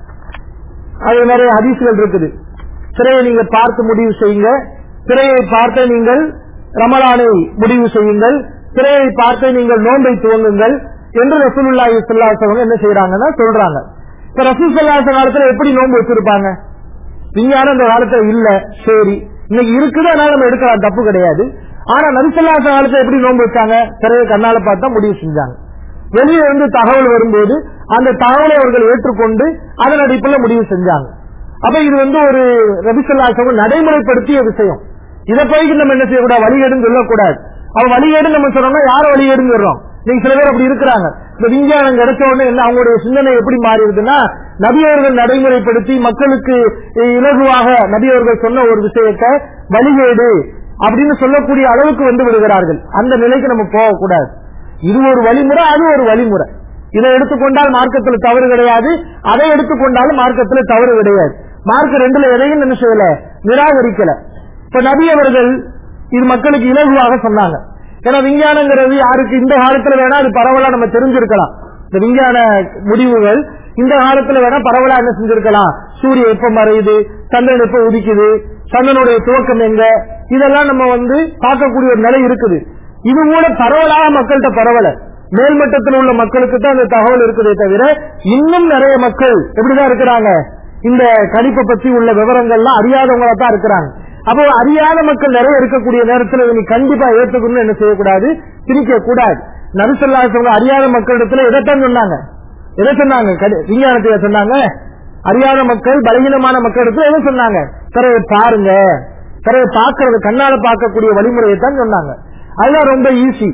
அது நிறைய ஹதீஸ்கள் இருக்குது திரையை நீங்க பார்த்து முடிவு செய்யுங்க திரையை பார்த்து நீங்கள் ரமலானை முடிவு செய்யுங்கள் திரையை பார்த்து நீங்கள் நோன்பை துவங்குங்கள் என்று ரசூலுல்லாஹி ஸல்லல்லாஹு அலைஹி வஸல்லம் என்ன செய்யறாங்கன்னா சொல்றாங்க இப்ப ரசூல் ஸல்லல்லாஹு அலைஹி காலத்துல எப்படி நோன்பு வச்சிருப்பாங்க விஞ்ஞானம் இந்த காலத்துல இல்ல சரி இன்னைக்கு இருக்குது அதனால நம்ம எடுக்கலாம் தப்பு கிடையாது ஆனா நபிசல்லாச காலத்துல எப்படி நோன்பு வச்சாங்க திரையை கண்ணால பார்த்தா முடிவு செஞ்சாங்க வெளியே இருந்து தகவல் வரும்போது அந்த தகவலை அவர்கள் ஏற்றுக்கொண்டு அதன் அடிப்படையில் முடிவு செஞ்சாங்க அப்ப இது வந்து ஒரு ரபிசல்லாசவங்க நடைமுறைப்படுத்திய விஷயம் இதை போய் நம்ம என்ன செய்யக்கூடாது வழிகேடுன்னு சொல்லக்கூடாது அவன் வழிகேடு நம்ம சொன்னோம்னா யார வழிகேடுன்னு சொல்றோம் நீங்க சில பேர் அப்படி இருக்கிறாங்க இந்த விஞ்ஞானம் கிடைச்ச உடனே என்ன அவங்களுடைய சிந்தனை எப்படி மாறிடுதுன்னா நபி அவர்கள் நடைமுறைப்படுத்தி மக்களுக்கு இலகுவாக நபி அவர்கள் சொன்ன ஒரு விஷயத்தை வழிகேடு அப்படின்னு சொல்லக்கூடிய அளவுக்கு வந்து விடுகிறார்கள் அந்த நிலைக்கு நம்ம போகக்கூடாது இது ஒரு வழிமுறை அது ஒரு வழிமுறை இதை எடுத்துக்கொண்டால் மார்க்கத்தில் தவறு கிடையாது அதை எடுத்துக்கொண்டாலும் மார்க்கத்தில் தவறு கிடையாது மார்க்க ரெண்டுல எதையும் என்ன செய்யல நிராகரிக்கல இப்ப நபி அவர்கள் இது மக்களுக்கு இலகுவாக சொன்னாங்க ஏன்னா விஞ்ஞானங்கிறது யாருக்கு இந்த காலத்துல வேணா அது பரவலா நம்ம தெரிஞ்சிருக்கலாம் இந்த விஞ்ஞான முடிவுகள் இந்த காலத்துல வேணா பரவலா என்ன செஞ்சிருக்கலாம் சூரியன் எப்ப மறையுது சந்திரன் எப்ப உதிக்குது சந்திரனுடைய துவக்கம் எங்க இதெல்லாம் நம்ம வந்து பார்க்கக்கூடிய ஒரு நிலை இருக்குது இது கூட பரவலாக மக்கள்கிட்ட பரவல மேல்மட்டத்தில் உள்ள மக்களுக்கு தான் அந்த தகவல் இருக்குதே தவிர இன்னும் நிறைய மக்கள் எப்படிதான் இருக்கிறாங்க இந்த கணிப்பை பத்தி உள்ள விவரங்கள்லாம் அறியாதவங்களா தான் இருக்கிறாங்க அப்போ அறியாத மக்கள் நிறைய இருக்கக்கூடிய நேரத்தில் இதை நீ கண்டிப்பா ஏற்றுக்கணும்னு என்ன செய்யக்கூடாது திணிக்க கூடாது நபிசல்லாசவங்க அறியாத மக்களிடத்துல எதைத்தான் சொன்னாங்க எதை சொன்னாங்க கடி- விஞ்ஞானத்தை சொன்னாங்க அறியாத மக்கள் பலகீனமான மக்களிடத்துல எதை சொன்னாங்க பிறகு பாருங்க பிறகு பார்க்கறது கண்ணால பார்க்கக்கூடிய வழிமுறையை தான் சொன்னாங்க அதுதான் ரொம்ப ஈஸி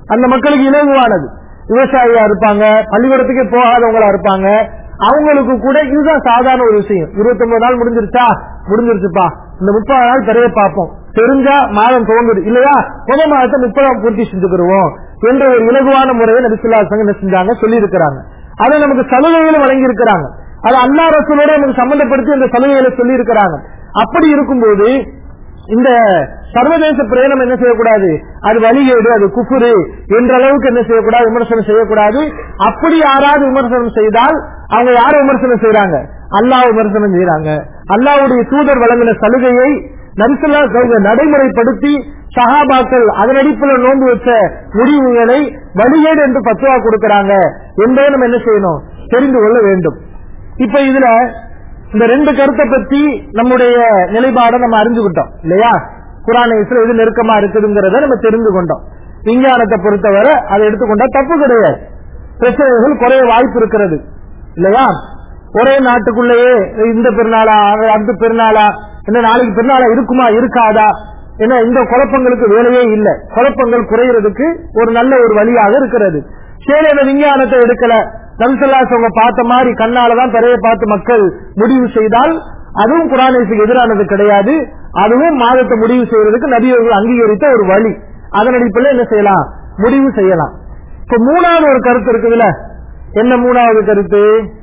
அந்த மக்களுக்கு இலகுவானது விவசாயியா இருப்பாங்க பள்ளிக்கூடத்துக்கே போகாதவங்களா இருப்பாங்க அவங்களுக்கு கூட இதுதான் சாதாரண ஒரு விஷயம் இருபத்தி ஒன்பது நாள் முடிஞ்சிருச்சா முடிஞ்சிருச்சுப்பா இந்த முப்பது நாள் பிறைய பார்ப்போம் தெரிஞ்சா மாதம் துவங்குது இல்லையா முதல் மாதத்தை முப்பதாம் பூர்த்தி செஞ்சுக்கிடுவோம் என்ற ஒரு இலகுவான முறையை நபிசுல்லா சங்க என்ன செஞ்சாங்க சொல்லி இருக்கிறாங்க அதை நமக்கு சலுகைகளும் வழங்கி இருக்கிறாங்க அது அல்லா ரசூலோட நமக்கு சம்பந்தப்படுத்தி அந்த சலுகைகளை சொல்லி இருக்கிறாங்க அப்படி இருக்கும்போது இந்த சர்வதேச பிரயாணம் என்ன செய்யக்கூடாது அது வழிகேடு அது குஃபுரு என்ற அளவுக்கு என்ன செய்யக்கூடாது விமர்சனம் செய்யக்கூடாது அப்படி யாராவது விமர்சனம் செய்தால் அவங்க யார விமர்சனம் செய்யறாங்க அல்லாஹ் விமர்சனம் செய்யறாங்க அல்லாவுடைய தூதர் வழங்கின சலுகையை நரிசல்லா அவங்க நடைமுறைப்படுத்தி சஹாபாக்கள் அதன் அடிப்பில் நோன்பு வச்ச முடிவுகளை வழிகேடு என்று பத்துவா கொடுக்கறாங்க என்பதை நம்ம என்ன செய்யணும் தெரிந்து கொள்ள வேண்டும் இப்ப இதுல இந்த ரெண்டு கருத்தை பத்தி நம்முடைய நிலைப்பாடை நம்ம அறிஞ்சுக்கிட்டோம் இல்லையா குரான எது நெருக்கமா இருக்குதுங்கிறத நம்ம தெரிந்து கொண்டோம் விஞ்ஞானத்தை பொறுத்தவரை அதை எடுத்துக்கொண்டா தப்பு கிடையாது பிரச்சனைகள் குறைய வாய்ப்பு இருக்கிறது இல்லையா ஒரே நாட்டுக்குள்ளேயே இந்த பெருநாளா அடுத்த பெருநாளா என்ன நாளைக்கு பெருநாளா இருக்குமா இருக்காதா ஏன்னா இந்த குழப்பங்களுக்கு வேலையே இல்லை குழப்பங்கள் குறைகிறதுக்கு ஒரு நல்ல ஒரு வழியாக இருக்கிறது சரி அந்த விஞ்ஞானத்தை எடுக்கல நம்சல்லாசவங்க பார்த்த மாதிரி கண்ணாலதான் பிறைய பார்த்து மக்கள் முடிவு செய்தால் அதுவும் குரானேசுக்கு எதிரானது கிடையாது அதுவும் மாதத்தை முடிவு செய்வதற்கு நபியவர்கள் அங்கீகரித்த ஒரு வழி அதன் அடிப்படையில் என்ன செய்யலாம் முடிவு செய்யலாம் இப்ப மூணாவது ஒரு கருத்து இருக்குதுல்ல என்ன மூணாவது கருத்து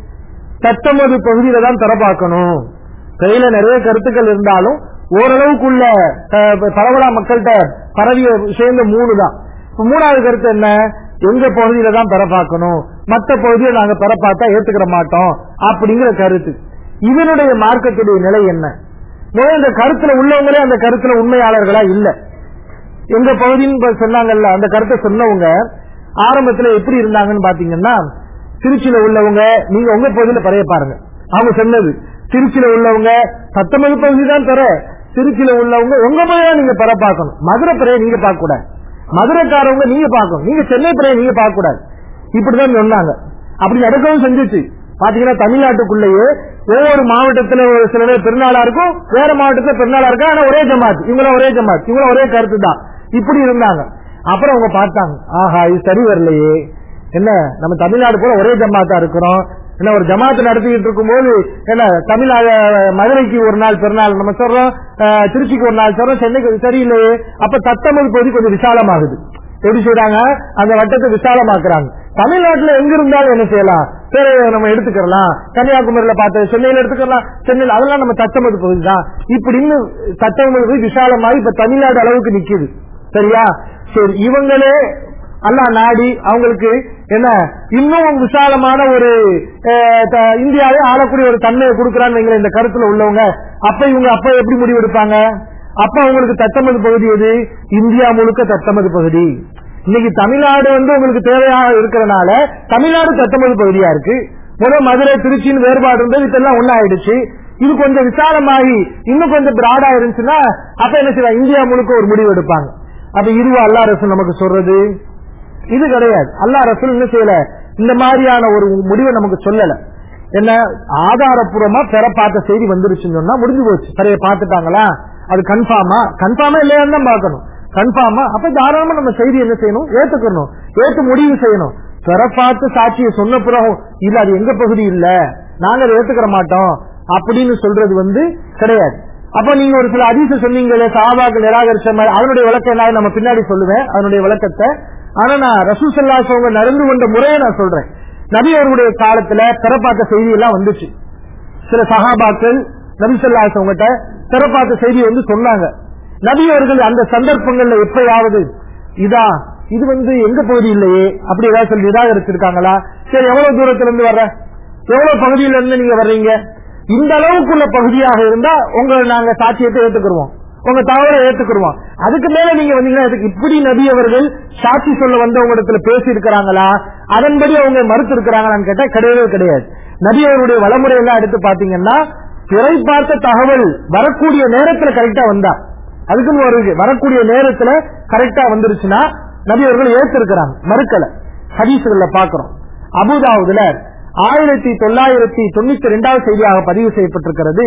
தத்தமது பகுதியில தான் தரப்பாக்கணும் கையில நிறைய கருத்துக்கள் இருந்தாலும் ஓரளவுக்குள்ள பரவலா மக்கள்கிட்ட பரவிய விஷயம் மூணு தான் மூணாவது கருத்து என்ன எங்க பகுதியில தான் பெற பார்க்கணும் மத்த பகுதியை நாங்க பெற பார்த்தா ஏத்துக்கிற மாட்டோம் அப்படிங்கிற கருத்து இவனுடைய மார்க்கத்துடைய நிலை என்ன இந்த கருத்துல உள்ளவங்களே அந்த கருத்துல உண்மையாளர்களா இல்ல எங்க பகுதின்னு சொன்னாங்கல்ல அந்த கருத்தை சொன்னவங்க ஆரம்பத்துல எப்படி இருந்தாங்கன்னு பாத்தீங்கன்னா திருச்சியில உள்ளவங்க நீங்க உங்க பகுதியில பறைய பாருங்க அவங்க சொன்னது திருச்சியில உள்ளவங்க பத்தொன்பது பகுதி தான் தர திருச்சியில உள்ளவங்க உங்க பகுதியா நீங்க பெற பார்க்கணும் மதுரை பிறைய நீங்க பார்க்க கூடாது மதுரைக்காரவங்க நீங்க பார்க்கணும் நீங்க சென்னை பிறைய நீங்க பார்க்க கூடாது இப்படிதான் சொன்னாங்க அப்படி நடக்கவும் செஞ்சுச்சு பாத்தீங்கன்னா தமிழ்நாட்டுக்குள்ளேயே ஒவ்வொரு மாவட்டத்துல ஒரு சில பேர் பெருநாளா இருக்கும் வேற மாவட்டத்துல பெருநாளா இருக்கும் ஆனா ஒரே ஜமாத் இவங்களும் ஒரே ஜமாத் இவங்களும் ஒரே கருத்து தான் இப்படி இருந்தாங்க அப்புறம் அவங்க பார்த்தாங்க ஆஹா இது சரி வரலையே என்ன நம்ம தமிழ்நாடு போல ஒரே ஜமாத்தா இருக்கிறோம் என்ன ஒரு ஜமாத்து நடத்திட்டு இருக்கும்போது என்ன தமிழ்நாடு மதுரைக்கு ஒரு நாள் பெருநாள் நம்ம சொல்றோம் திருச்சிக்கு ஒரு நாள் சொல்றோம் சென்னைக்கு சரியில்லையே அப்ப தத்தமிழ் பகுதி கொஞ்சம் விசாலமாகுது எப்படி செய்யறாங்க அந்த வட்டத்தை விசாலமாக்குறாங்க தமிழ்நாட்டுல எங்க இருந்தாலும் என்ன செய்யலாம் பேரை நம்ம எடுத்துக்கலாம் கன்னியாகுமரியில பார்த்த சென்னையில எடுத்துக்கலாம் சென்னையில அதெல்லாம் நம்ம தத்தமது பகுதி தான் இப்படின்னு தத்தமது விசாலமாகி இப்ப தமிழ்நாடு அளவுக்கு நிக்குது சரியா சரி இவங்களே அல்லா நாடி அவங்களுக்கு என்ன இன்னும் விசாலமான ஒரு இந்தியாவே ஆளக்கூடிய ஒரு தன்மையை கொடுக்கறான்னு இந்த கருத்துல உள்ளவங்க அப்ப இவங்க அப்ப எப்படி முடிவெடுப்பாங்க அப்ப அவங்களுக்கு தத்தமது பகுதி எது இந்தியா முழுக்க தத்தமது பகுதி இன்னைக்கு தமிழ்நாடு வந்து உங்களுக்கு தேவையாக இருக்கிறனால தமிழ்நாடு தத்தமது பகுதியா இருக்கு முதல் மதுரை திருச்சின்னு வேறுபாடு இருந்தது இதெல்லாம் ஒன்னாயிடுச்சு இது கொஞ்சம் விசாலமாகி இன்னும் கொஞ்சம் பிராடா இருந்துச்சுன்னா அப்ப என்ன செய்வாங்க இந்தியா முழுக்க ஒரு முடிவு எடுப்பாங்க அப்ப இதுவா அல்லா ரசூல் நமக்கு சொல்றது இது கிடையாது அல்லா ரசூல் என்ன செய்யல இந்த மாதிரியான ஒரு முடிவை நமக்கு சொல்லல என்ன ஆதாரப்பூர்வமா பெற பார்த்த செய்தி வந்துருச்சுன்னு சொன்னா முடிஞ்சு போச்சு சரியா பார்த்துட்டாங்களா அது கன்ஃபார்மா கன்ஃபார்மா இல்லையான்னு தான் பார்க்கணும் கன்ஃபார்மா அப்ப தாராளமா நம்ம செய்தி என்ன செய்யணும் ஏத்துக்கணும் ஏத்து முடிவு செய்யணும் பெற பார்த்து சாட்சியை சொன்ன பிறகும் இல்ல அது எங்க பகுதி இல்ல நாங்க அதை ஏத்துக்கிற மாட்டோம் அப்படின்னு சொல்றது வந்து கிடையாது அப்ப நீங்க ஒரு சில அதிச சொன்னீங்களே சாபாக்கள் நிராகரிச்ச மாதிரி அதனுடைய விளக்கம் என்ன நம்ம பின்னாடி சொல்லுவேன் அதனுடைய விளக்கத்தை ஆனா நான் ரசூசல்லாஸ் அவங்க நடந்து கொண்ட முறையை நான் சொல்றேன் நபி அவர்களுடைய காலத்துல பிறப்பாத்த செய்தி எல்லாம் வந்துச்சு சில சகாபாக்கள் நபிசல்லாஸ் அவங்ககிட்ட பிறப்பாத்த செய்தி வந்து சொன்னாங்க நபி அவர்கள் அந்த சந்தர்ப்பங்கள்ல எப்பயாவது இதா இது வந்து எங்க பகுதி இல்லையே அப்படி ஏதாவது சொல்லி நிராகரிச்சிருக்காங்களா சரி எவ்வளவு தூரத்துல இருந்து வர்ற எவ்வளவு பகுதியில இருந்து நீங்க வர்றீங்க இந்த அளவுக்குள்ள பகுதியாக இருந்தா உங்களை நாங்க சாட்சியத்தை ஏத்துக்கிடுவோம் உங்க தவறை ஏத்துக்கிடுவோம் அதுக்கு மேல நீங்க வந்தீங்கன்னா இப்படி நபி அவர்கள் சாட்சி சொல்ல வந்தவங்க இடத்துல பேசி இருக்கிறாங்களா அதன்படி அவங்க மறுத்து இருக்கிறாங்களான்னு கேட்டா கிடையவே கிடையாது நபி அவருடைய வளமுறை எல்லாம் எடுத்து பாத்தீங்கன்னா பிறை பார்த்த தகவல் வரக்கூடிய நேரத்துல கரெக்டா வந்தா அதுக்குன்னு ஒரு வரக்கூடிய நேரத்துல கரெக்டா வந்துருச்சுன்னா நபி அவர்கள் ஏத்திருக்கிறாங்க மறுக்கல ஹதீசுகள்ல பாக்குறோம் அபுதாவுதுல ஆயிரத்தி தொள்ளாயிரத்தி தொண்ணூத்தி ரெண்டாவது செய்தியாக பதிவு செய்யப்பட்டிருக்கிறது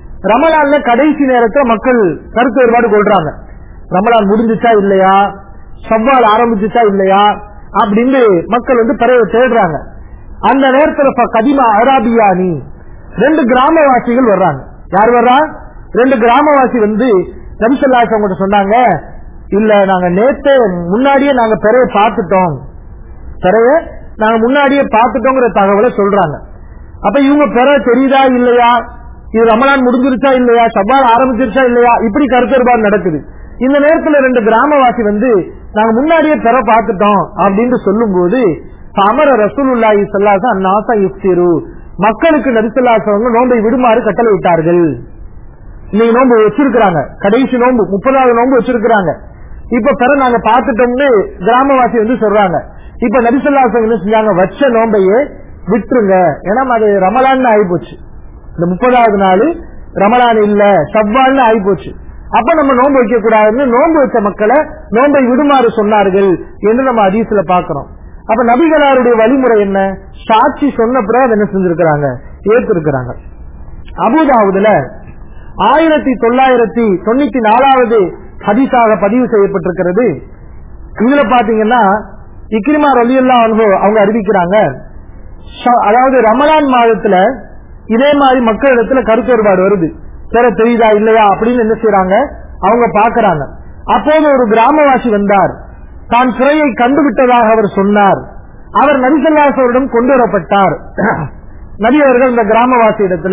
ரமலான்ல கடைசி நேரத்துல மக்கள் கருத்து வேறுபாடு கொள்றாங்க ரமலான் முடிஞ்சுச்சா இல்லையா சவ்வால் ஆரம்பிச்சுச்சா இல்லையா அப்படின்னு மக்கள் வந்து பிறகு தேடுறாங்க அந்த நேரத்துல இப்ப கதிமா அராபியானி ரெண்டு கிராமவாசிகள் வர்றாங்க யார் வர்றா ரெண்டு கிராமவாசி வந்து நபிசல்லாஸ் அவங்க சொன்னாங்க இல்ல நாங்க நேத்தே முன்னாடியே நாங்க பிறைய பார்த்துட்டோம் பிறைய நாங்க முன்னாடியே பார்த்துட்டோங்கிற தகவலை சொல்றாங்க அப்ப இவங்க பெற தெரியுதா இல்லையா இது ரமலான் முடிஞ்சிருச்சா இல்லையா சவால் ஆரம்பிச்சிருச்சா இல்லையா இப்படி கருத்தொருபாடு நடக்குது இந்த நேரத்துல ரெண்டு கிராமவாசி வந்து நாங்க முன்னாடியே பெற பார்த்துட்டோம் அப்படின்னு சொல்லும் போது அமர ரசூலுல்லாஹி ஸல்லல்லாஹு அந்நாசா யுஃப்திரு மக்களுக்கு நரிசல்லாசவங்க நோன்பை விடுமாறு கட்டளை விட்டார்கள் இன்னைக்கு நோன்பு வச்சிருக்கிறாங்க கடைசி நோன்பு முப்பதாவது நோன்பு வச்சிருக்கிறாங்க இப்ப பெற நாங்க பார்த்துட்டோம்னு கிராமவாசி வந்து சொல்றாங்க இப்ப நரிசல்லாசவங்க என்ன செஞ்சாங்க வச்ச நோன்பையே விட்டுருங்க ஏன்னா அது ரமலான்னு ஆயிப்போச்சு இந்த முப்பதாவது நாள் ரமலான் இல்ல சவ்வால்னு ஆயிப்போச்சு அப்ப நம்ம நோன்பு வைக்க கூடாதுன்னு நோன்பு வச்ச மக்களை நோன்பை விடுமாறு சொன்னார்கள் என்று நம்ம அதிசல பாக்குறோம் அப்ப நபிகளாருடைய வழிமுறை என்ன சாட்சி சொன்ன பிறகு என்ன செஞ்சிருக்கிறாங்க ஏற்றிருக்கிறாங்க அபுதாவுதுல ஆயிரத்தி தொள்ளாயிரத்தி தொண்ணூத்தி நாலாவது ஹதீஸாக பதிவு செய்யப்பட்டிருக்கிறது இதுல பாத்தீங்கன்னா இக்ரிமா ரலியல்லா அவங்க அறிவிக்கிறாங்க அதாவது ரமலான் மாதத்துல இதே மாதிரி மக்களிடத்துல கருத்து வேறுபாடு வருது சில தெரியுதா இல்லையா அப்படின்னு என்ன செய்யறாங்க அவங்க பாக்குறாங்க அப்போது ஒரு கிராமவாசி வந்தார் தான் சிறையை கண்டுவிட்டதாக அவர் சொன்னார் அவர் நபிசல்லாசவரிடம் கொண்டு வரப்பட்டார் நபி அவர்கள் இந்த கிராமவாசி இடத்துல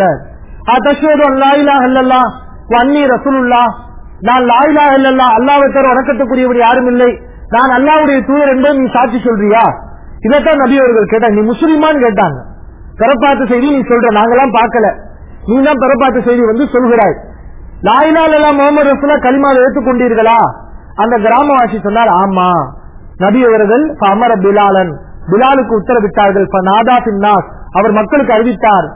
அன்னி ரசூலுல்லா நான் லாயிலா இல்லல்லா அல்லாவை தர வணக்கத்துக்குரியவர் யாரும் இல்லை நான் அல்லாவுடைய தூதர் என்பது நீ சாட்சி சொல்றியா இதைத்தான் நபி அவர்கள் கேட்டாங்க நீ முஸ்லிமான்னு கேட்டாங்க பிறப்பாத்த செய்தி நீ சொல்ற நாங்கெல்லாம் பார்க்கல நீ தான் பிறப்பாத்த செய்தி வந்து சொல்கிறாய் லாயிலா இல்லா முகமது ரசூலா களிமாவை ஏற்றுக்கொண்டீர்களா அந்த கிராமவாசி சொன்னார் ஆமா நபி அவர்கள் அமர பிலாலன் பிலாலுக்கு உத்தரவிட்டார்கள் அவர் மக்களுக்கு அறிவித்தார்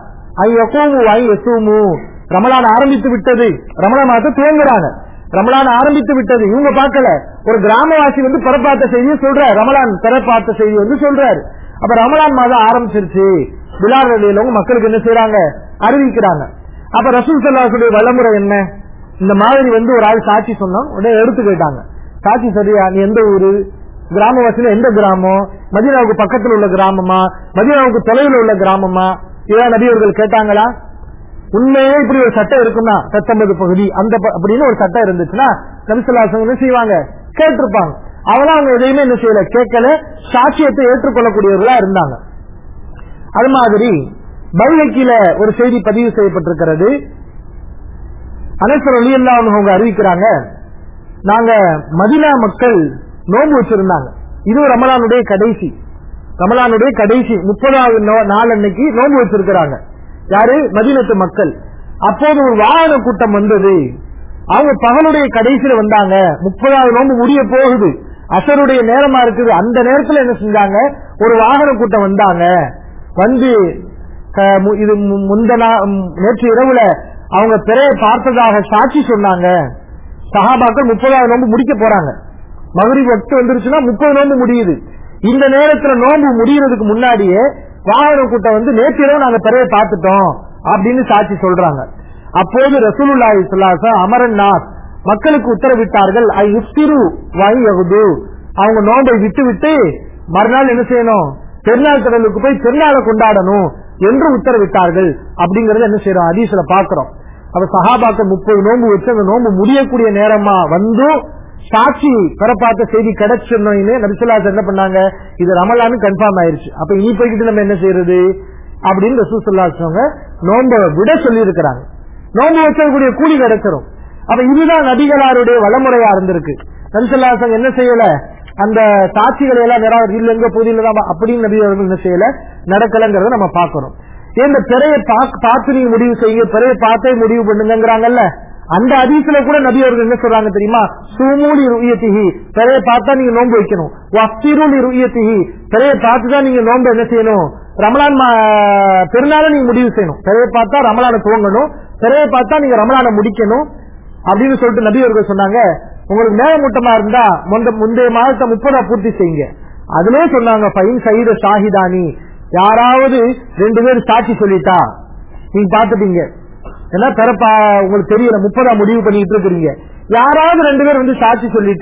ரமலான் ஆரம்பித்து விட்டது ரமலான் மாதத்தை துவங்குறாங்க ரமலான் ஆரம்பித்து விட்டது இவங்க பார்க்கல ஒரு கிராமவாசி வந்து பிறப்பாத்த செய்தியை சொல்ற ரமலான் பிறப்பாத்த செய்தி வந்து சொல்றாரு அப்ப ரமலான் மாதம் ஆரம்பிச்சிருச்சு பிலால் வழியிலவங்க மக்களுக்கு என்ன செய்யறாங்க அறிவிக்கிறாங்க அப்ப ரசூல் சல்லாசுடைய வளமுறை என்ன இந்த மாதிரி வந்து ஒரு ஆள் சாட்சி சொன்னோம் உடனே எடுத்து கேட்டாங்க சாட்சி சரியா நீ எந்த ஊரு கிராமவாசியில எந்த கிராமம் மதினாவுக்கு பக்கத்தில் உள்ள கிராமமா மதினாவுக்கு தொலைவில் உள்ள கிராமமா இதான் நபியவர்கள் கேட்டாங்களா உண்மையே இப்படி ஒரு சட்டம் இருக்குன்னா பத்தொன்பது பகுதி அந்த அப்படின்னு ஒரு சட்டம் இருந்துச்சுன்னா நபிசல்லாசம் என்ன செய்வாங்க கேட்டிருப்பாங்க அவனா அவங்க எதையுமே என்ன செய்யல கேட்கல சாட்சியத்தை ஏற்றுக்கொள்ளக்கூடியவர்களா இருந்தாங்க அது மாதிரி பைலக்கில ஒரு செய்தி பதிவு செய்யப்பட்டிருக்கிறது அனைசர் அலி அவங்க அறிவிக்கிறாங்க நாங்க மதினா மக்கள் நோன்பு வச்சிருந்தாங்க இது ரமலானுடைய கடைசி ரமலானுடைய கடைசி முப்பதாவது நாள் அன்னைக்கு நோன்பு வச்சிருக்கிறாங்க யாரு மதினத்து மக்கள் அப்போது ஒரு வாகன கூட்டம் வந்தது அவங்க பகலுடைய கடைசியில வந்தாங்க முப்பதாவது நோன்பு முடிய போகுது அசருடைய நேரமா இருக்குது அந்த நேரத்துல என்ன செஞ்சாங்க ஒரு வாகன கூட்டம் வந்தாங்க வந்து இது முந்தனா நேற்று இரவுல அவங்க பிறைய பார்த்ததாக சாட்சி சொன்னாங்க சகாபாக்கள் முப்பதாவது நோன்பு முடிக்க போறாங்க மகரி வட்டு வந்துருச்சுன்னா முப்பது நோன்பு முடியுது இந்த நேரத்துல நோன்பு முடியறதுக்கு முன்னாடியே வாகன கூட்டம் வந்து நேற்றிரவு நாங்க பிறைய பார்த்துட்டோம் அப்படின்னு சாட்சி சொல்றாங்க அப்போது ரசூலுல்லாஹி சொல்லாச அமரன் நாத் மக்களுக்கு உத்தரவிட்டார்கள் ஐ யுஃப்திரு வாயுது அவங்க நோன்பை விட்டு விட்டு மறுநாள் என்ன செய்யணும் பெருநாள் கடலுக்கு போய் பெருநாளை கொண்டாடணும் என்று உத்தரவிட்டார்கள் அப்படிங்கறத என்ன செய்யறோம் அதீசில பாக்குறோம் அப்ப சகாபாக்கள் முப்பது நோன்பு வச்சு அந்த நோன்பு முடியக்கூடிய நேரமா வந்தும் சாட்சி பெறப்பாத்த செய்தி கிடைச்சிருந்தோன்னு நபிசுல்லாஸ் என்ன பண்ணாங்க இது ரமலான்னு கன்ஃபார்ம் ஆயிருச்சு அப்ப இனி போய்கிட்டு நம்ம என்ன செய்யறது அப்படின்னு ரசூசல்லாசவங்க நோன்பை விட சொல்லி இருக்கிறாங்க நோன்பு வச்சக்கூடிய கூலி கிடைச்சிரும் அப்ப இதுதான் நபிகளாருடைய வளமுறையா இருந்திருக்கு நபிசுல்லாசங்க என்ன செய்யல அந்த சாட்சிகளை எல்லாம் நிராகரி இல்ல எங்க பகுதியில தான் அப்படின்னு நபி அவர்கள் என்ன செய்யல நடக்கலங்கிறத நம்ம பாக்கிறோம் இந்த பிறைய பார்த்து நீங்க முடிவு செய்யுங்க பிறைய பார்த்தே முடிவு பண்ணுங்கிறாங்கல்ல அந்த அதிசல கூட நபி அவர்கள் என்ன சொல்றாங்க தெரியுமா சுமூலி ருயத்திஹி பிறைய பார்த்தா நீங்க நோன்பு வைக்கணும் வஸ்திருலி ருயத்திஹி பிறைய பார்த்துதான் நீங்க நோன்பு என்ன செய்யணும் ரமலான் பெருநாள நீங்க முடிவு செய்யணும் பிறைய பார்த்தா ரமலான துவங்கணும் பிறைய பார்த்தா நீங்க ரமலான முடிக்கணும் அப்படின்னு சொல்லிட்டு நபி அவர்கள் சொன்னாங்க உங்களுக்கு மேலமூட்டமா இருந்தா முந்தைய மாதத்தை முப்பதா பூர்த்தி செய்யுங்க அதுலயே சொன்னாங்க பைன் சைத ஷாஹிதானி யாராவது ரெண்டு பேர் சாட்சி சொல்லிட்டா நீங்க பாத்துட்டீங்க ஏன்னா பிறப்பா உங்களுக்கு தெரியல முப்பதா முடிவு பண்ணிட்டு இருக்கிறீங்க யாராவது ரெண்டு பேர் வந்து சாட்சி சொல்லிட்டா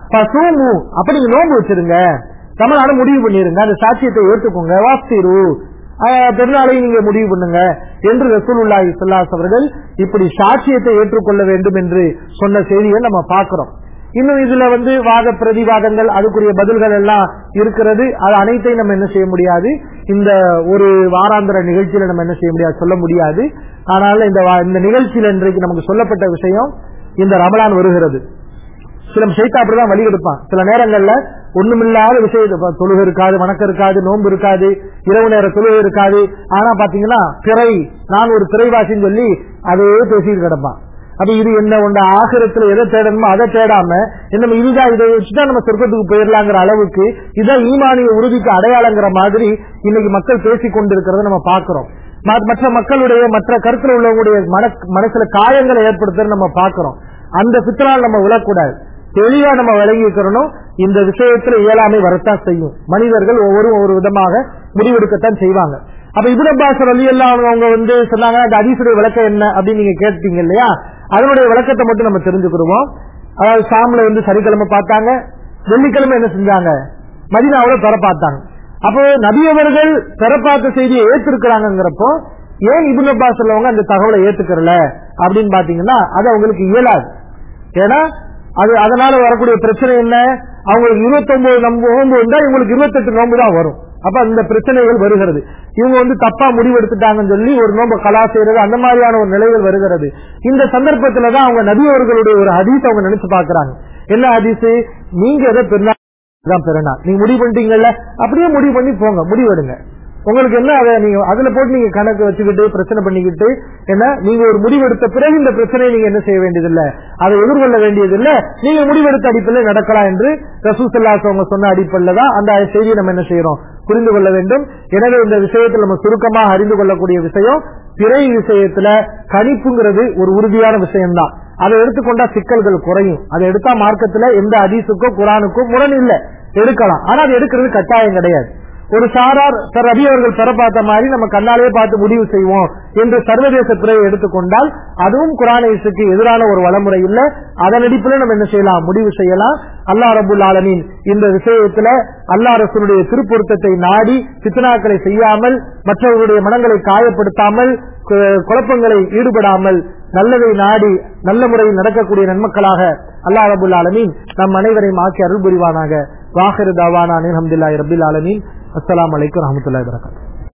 பசூமு அப்ப நீங்க நோன்பு வச்சிருங்க ரமலான முடிவு பண்ணிருங்க அந்த சாட்சியத்தை ஏற்றுக்கோங்க வாஸ்திரு ஆஹ், பெருநாளை நீங்க முடிவு பண்ணுங்க என்று ரசூலுல்லாஹி ஸல்லல்லாஹு அவர்கள் இப்படி சாட்சியத்தை ஏற்றுக்கொள்ள வேண்டும் என்று சொன்ன செய்தியை நம்ம பார்க்கிறோம் இன்னும் இதுல வந்து வாத பிரதிவாதங்கள் அதுக்குரிய பதில்கள் எல்லாம் இருக்கிறது அது அனைத்தையும் நம்ம என்ன செய்ய முடியாது இந்த ஒரு வாராந்திர நிகழ்ச்சியில நம்ம என்ன செய்ய முடியாது சொல்ல முடியாது ஆனால் இந்த வா- இந்த நிகழ்ச்சியில இன்றைக்கு நமக்கு சொல்லப்பட்ட விஷயம் இந்த ரமலான் வருகிறது சில சைத்தா அப்படிதான் வழி எடுப்பான் சில நேரங்கள்ல ஒண்ணுமில்லாத விஷயத்தை இப்ப தொழுகை இருக்காது வணக்கம் இருக்காது நோன்பு இருக்காது இரவு நேர தொழுகை இருக்காது ஆனா பாத்தீங்கன்னா பிறை நான் ஒரு பிறைவாசின்னு சொல்லி அதே பேசிட்டு கிடப்பான் அப்ப இது என்ன ஒன்று ஆகிரத்துல எதை தேடணுமோ அதை தேடாம என்ன இதுதான் இதை வச்சுதான் நம்ம சொர்க்கத்துக்கு போயிடலாங்கிற அளவுக்கு இதான் ஈமானிய உறுதிக்கு அடையாளங்கிற மாதிரி இன்னைக்கு மக்கள் பேசிக் கொண்டிருக்கிறத நம்ம பாக்குறோம் ம- மற்ற மக்களுடைய மற்ற கருத்துல உள்ளவங்களுடைய மன- மனசுல காயங்களை ஏற்படுத்துறது நம்ம பாக்குறோம் அந்த பித்தனால் நம்ம விழக்கூடாது தெளிவா நம்ம விளங்கிக்கிறணும் இந்த விஷயத்துல இயலாமை வரத்தான் செய்யும் மனிதர்கள் ஒவ்வொரு ஒரு விதமாக முடிவெடுக்கத்தான் செய்வாங்க அப்ப இபுன் அப்பாஸ் அலி எல்லாம் அவங்க வந்து சொன்னாங்க அந்த அதிசுடைய விளக்கம் என்ன அப்படின்னு நீங்க கேட்டீங்க இல்லையா அதனுடைய விளக்கத்தை மட்டும் நம்ம தெரிஞ்சுக்கிடுவோம் அதாவது சாமில வந்து சனிக்கிழமை பார்த்தாங்க வெள்ளிக்கிழமை என்ன செஞ்சாங்க மதினாவோட பெற பார்த்தாங்க அப்போ நபி அவர்கள் பெற பார்த்த செய்தியை ஏத்திருக்கிறாங்கிறப்போ ஏன் இபுன் அப்பாஸ் உள்ளவங்க அந்த தகவலை ஏத்துக்கிறல அப்படின்னு பாத்தீங்கன்னா அது அவங்களுக்கு இயலாது ஏன்னா அது அதனால வரக்கூடிய பிரச்சனை என்ன அவங்களுக்கு இருபத்தி ஒன்பது நோன்பு வந்தா இவங்களுக்கு இருபத்தெட்டு நோன்பு தான் வரும் அப்ப அந்த பிரச்சனைகள் வருகிறது இவங்க வந்து தப்பா முடிவெடுத்துட்டாங்கன்னு சொல்லி ஒரு நோன்பு கலா செய்யறது அந்த மாதிரியான ஒரு நிலைகள் வருகிறது இந்த சந்தர்ப்பத்துல தான் அவங்க நபி அவர்களுடைய ஒரு ஹதீஸ் அவங்க நினைச்சு பாக்குறாங்க என்ன ஹதீஸ் நீங்க எதை பெருநாள் தான் பெருநாள் நீங்க முடிவு பண்ணிட்டீங்கல்ல அப்படியே முடிவு பண்ணி போங்க முடிவெடுங்க உங்களுக்கு என்ன அதை நீங்க அதுல போட்டு நீங்க கணக்கு வச்சுக்கிட்டு பிரச்சனை பண்ணிக்கிட்டு என்ன நீங்க ஒரு முடிவெடுத்த பிறகு இந்த பிரச்சனையை நீங்க என்ன செய்ய வேண்டியதில்லை அதை எதிர்கொள்ள வேண்டியதில்லை நீங்க முடிவெடுத்த அடிப்படையில் நடக்கலாம் என்று ரசூசல்லாஸ் அவங்க சொன்ன அடிப்படையில் தான் அந்த செய்தியை நம்ம என்ன செய்யறோம் புரிந்து கொள்ள வேண்டும் எனவே இந்த விஷயத்தில் நம்ம சுருக்கமாக அறிந்து கொள்ளக்கூடிய விஷயம் பிறை விஷயத்துல கணிப்புங்கிறது ஒரு உறுதியான விஷயம்தான் அதை எடுத்துக்கொண்டா சிக்கல்கள் குறையும் அதை எடுத்தா மார்க்கத்துல எந்த அதீசுக்கோ குரானுக்கோ முரண் இல்ல எடுக்கலாம் ஆனா அது எடுக்கிறது கட்டாயம் கிடையாது ஒரு சாரார் சார் ரவி அவர்கள் பெற பார்த்த மாதிரி நம்ம கண்ணாலே பார்த்து முடிவு செய்வோம் என்று சர்வதேச பிறவை எடுத்துக்கொண்டால் அதுவும் குரானேசுக்கு எதிரான ஒரு வளமுறை இல்ல அதன் அடிப்பில் நம்ம என்ன செய்யலாம் முடிவு செய்யலாம் அல்லா ரபுல் ஆலமீன் இந்த விஷயத்துல அல்லா ரசூலுடைய திருப்பொருத்தத்தை நாடி சித்தனாக்களை செய்யாமல் மற்றவர்களுடைய மனங்களை காயப்படுத்தாமல் கு- குழப்பங்களை ஈடுபடாமல் நல்லதை நாடி நல்ல முறையில் நடக்கக்கூடிய நன்மக்களாக அல்லா ரபுல் ஆலமீன் நம் அனைவரையும் ஆக்கி அருள் புரிவானாக வாஹிரு தாவானா அலமதுல்லாஹி ரபில் ஆலமீன் அஸ்ஸலாமு அலைக்கும் வரஹ்மத்துல்லாஹி வரகாத்துஹு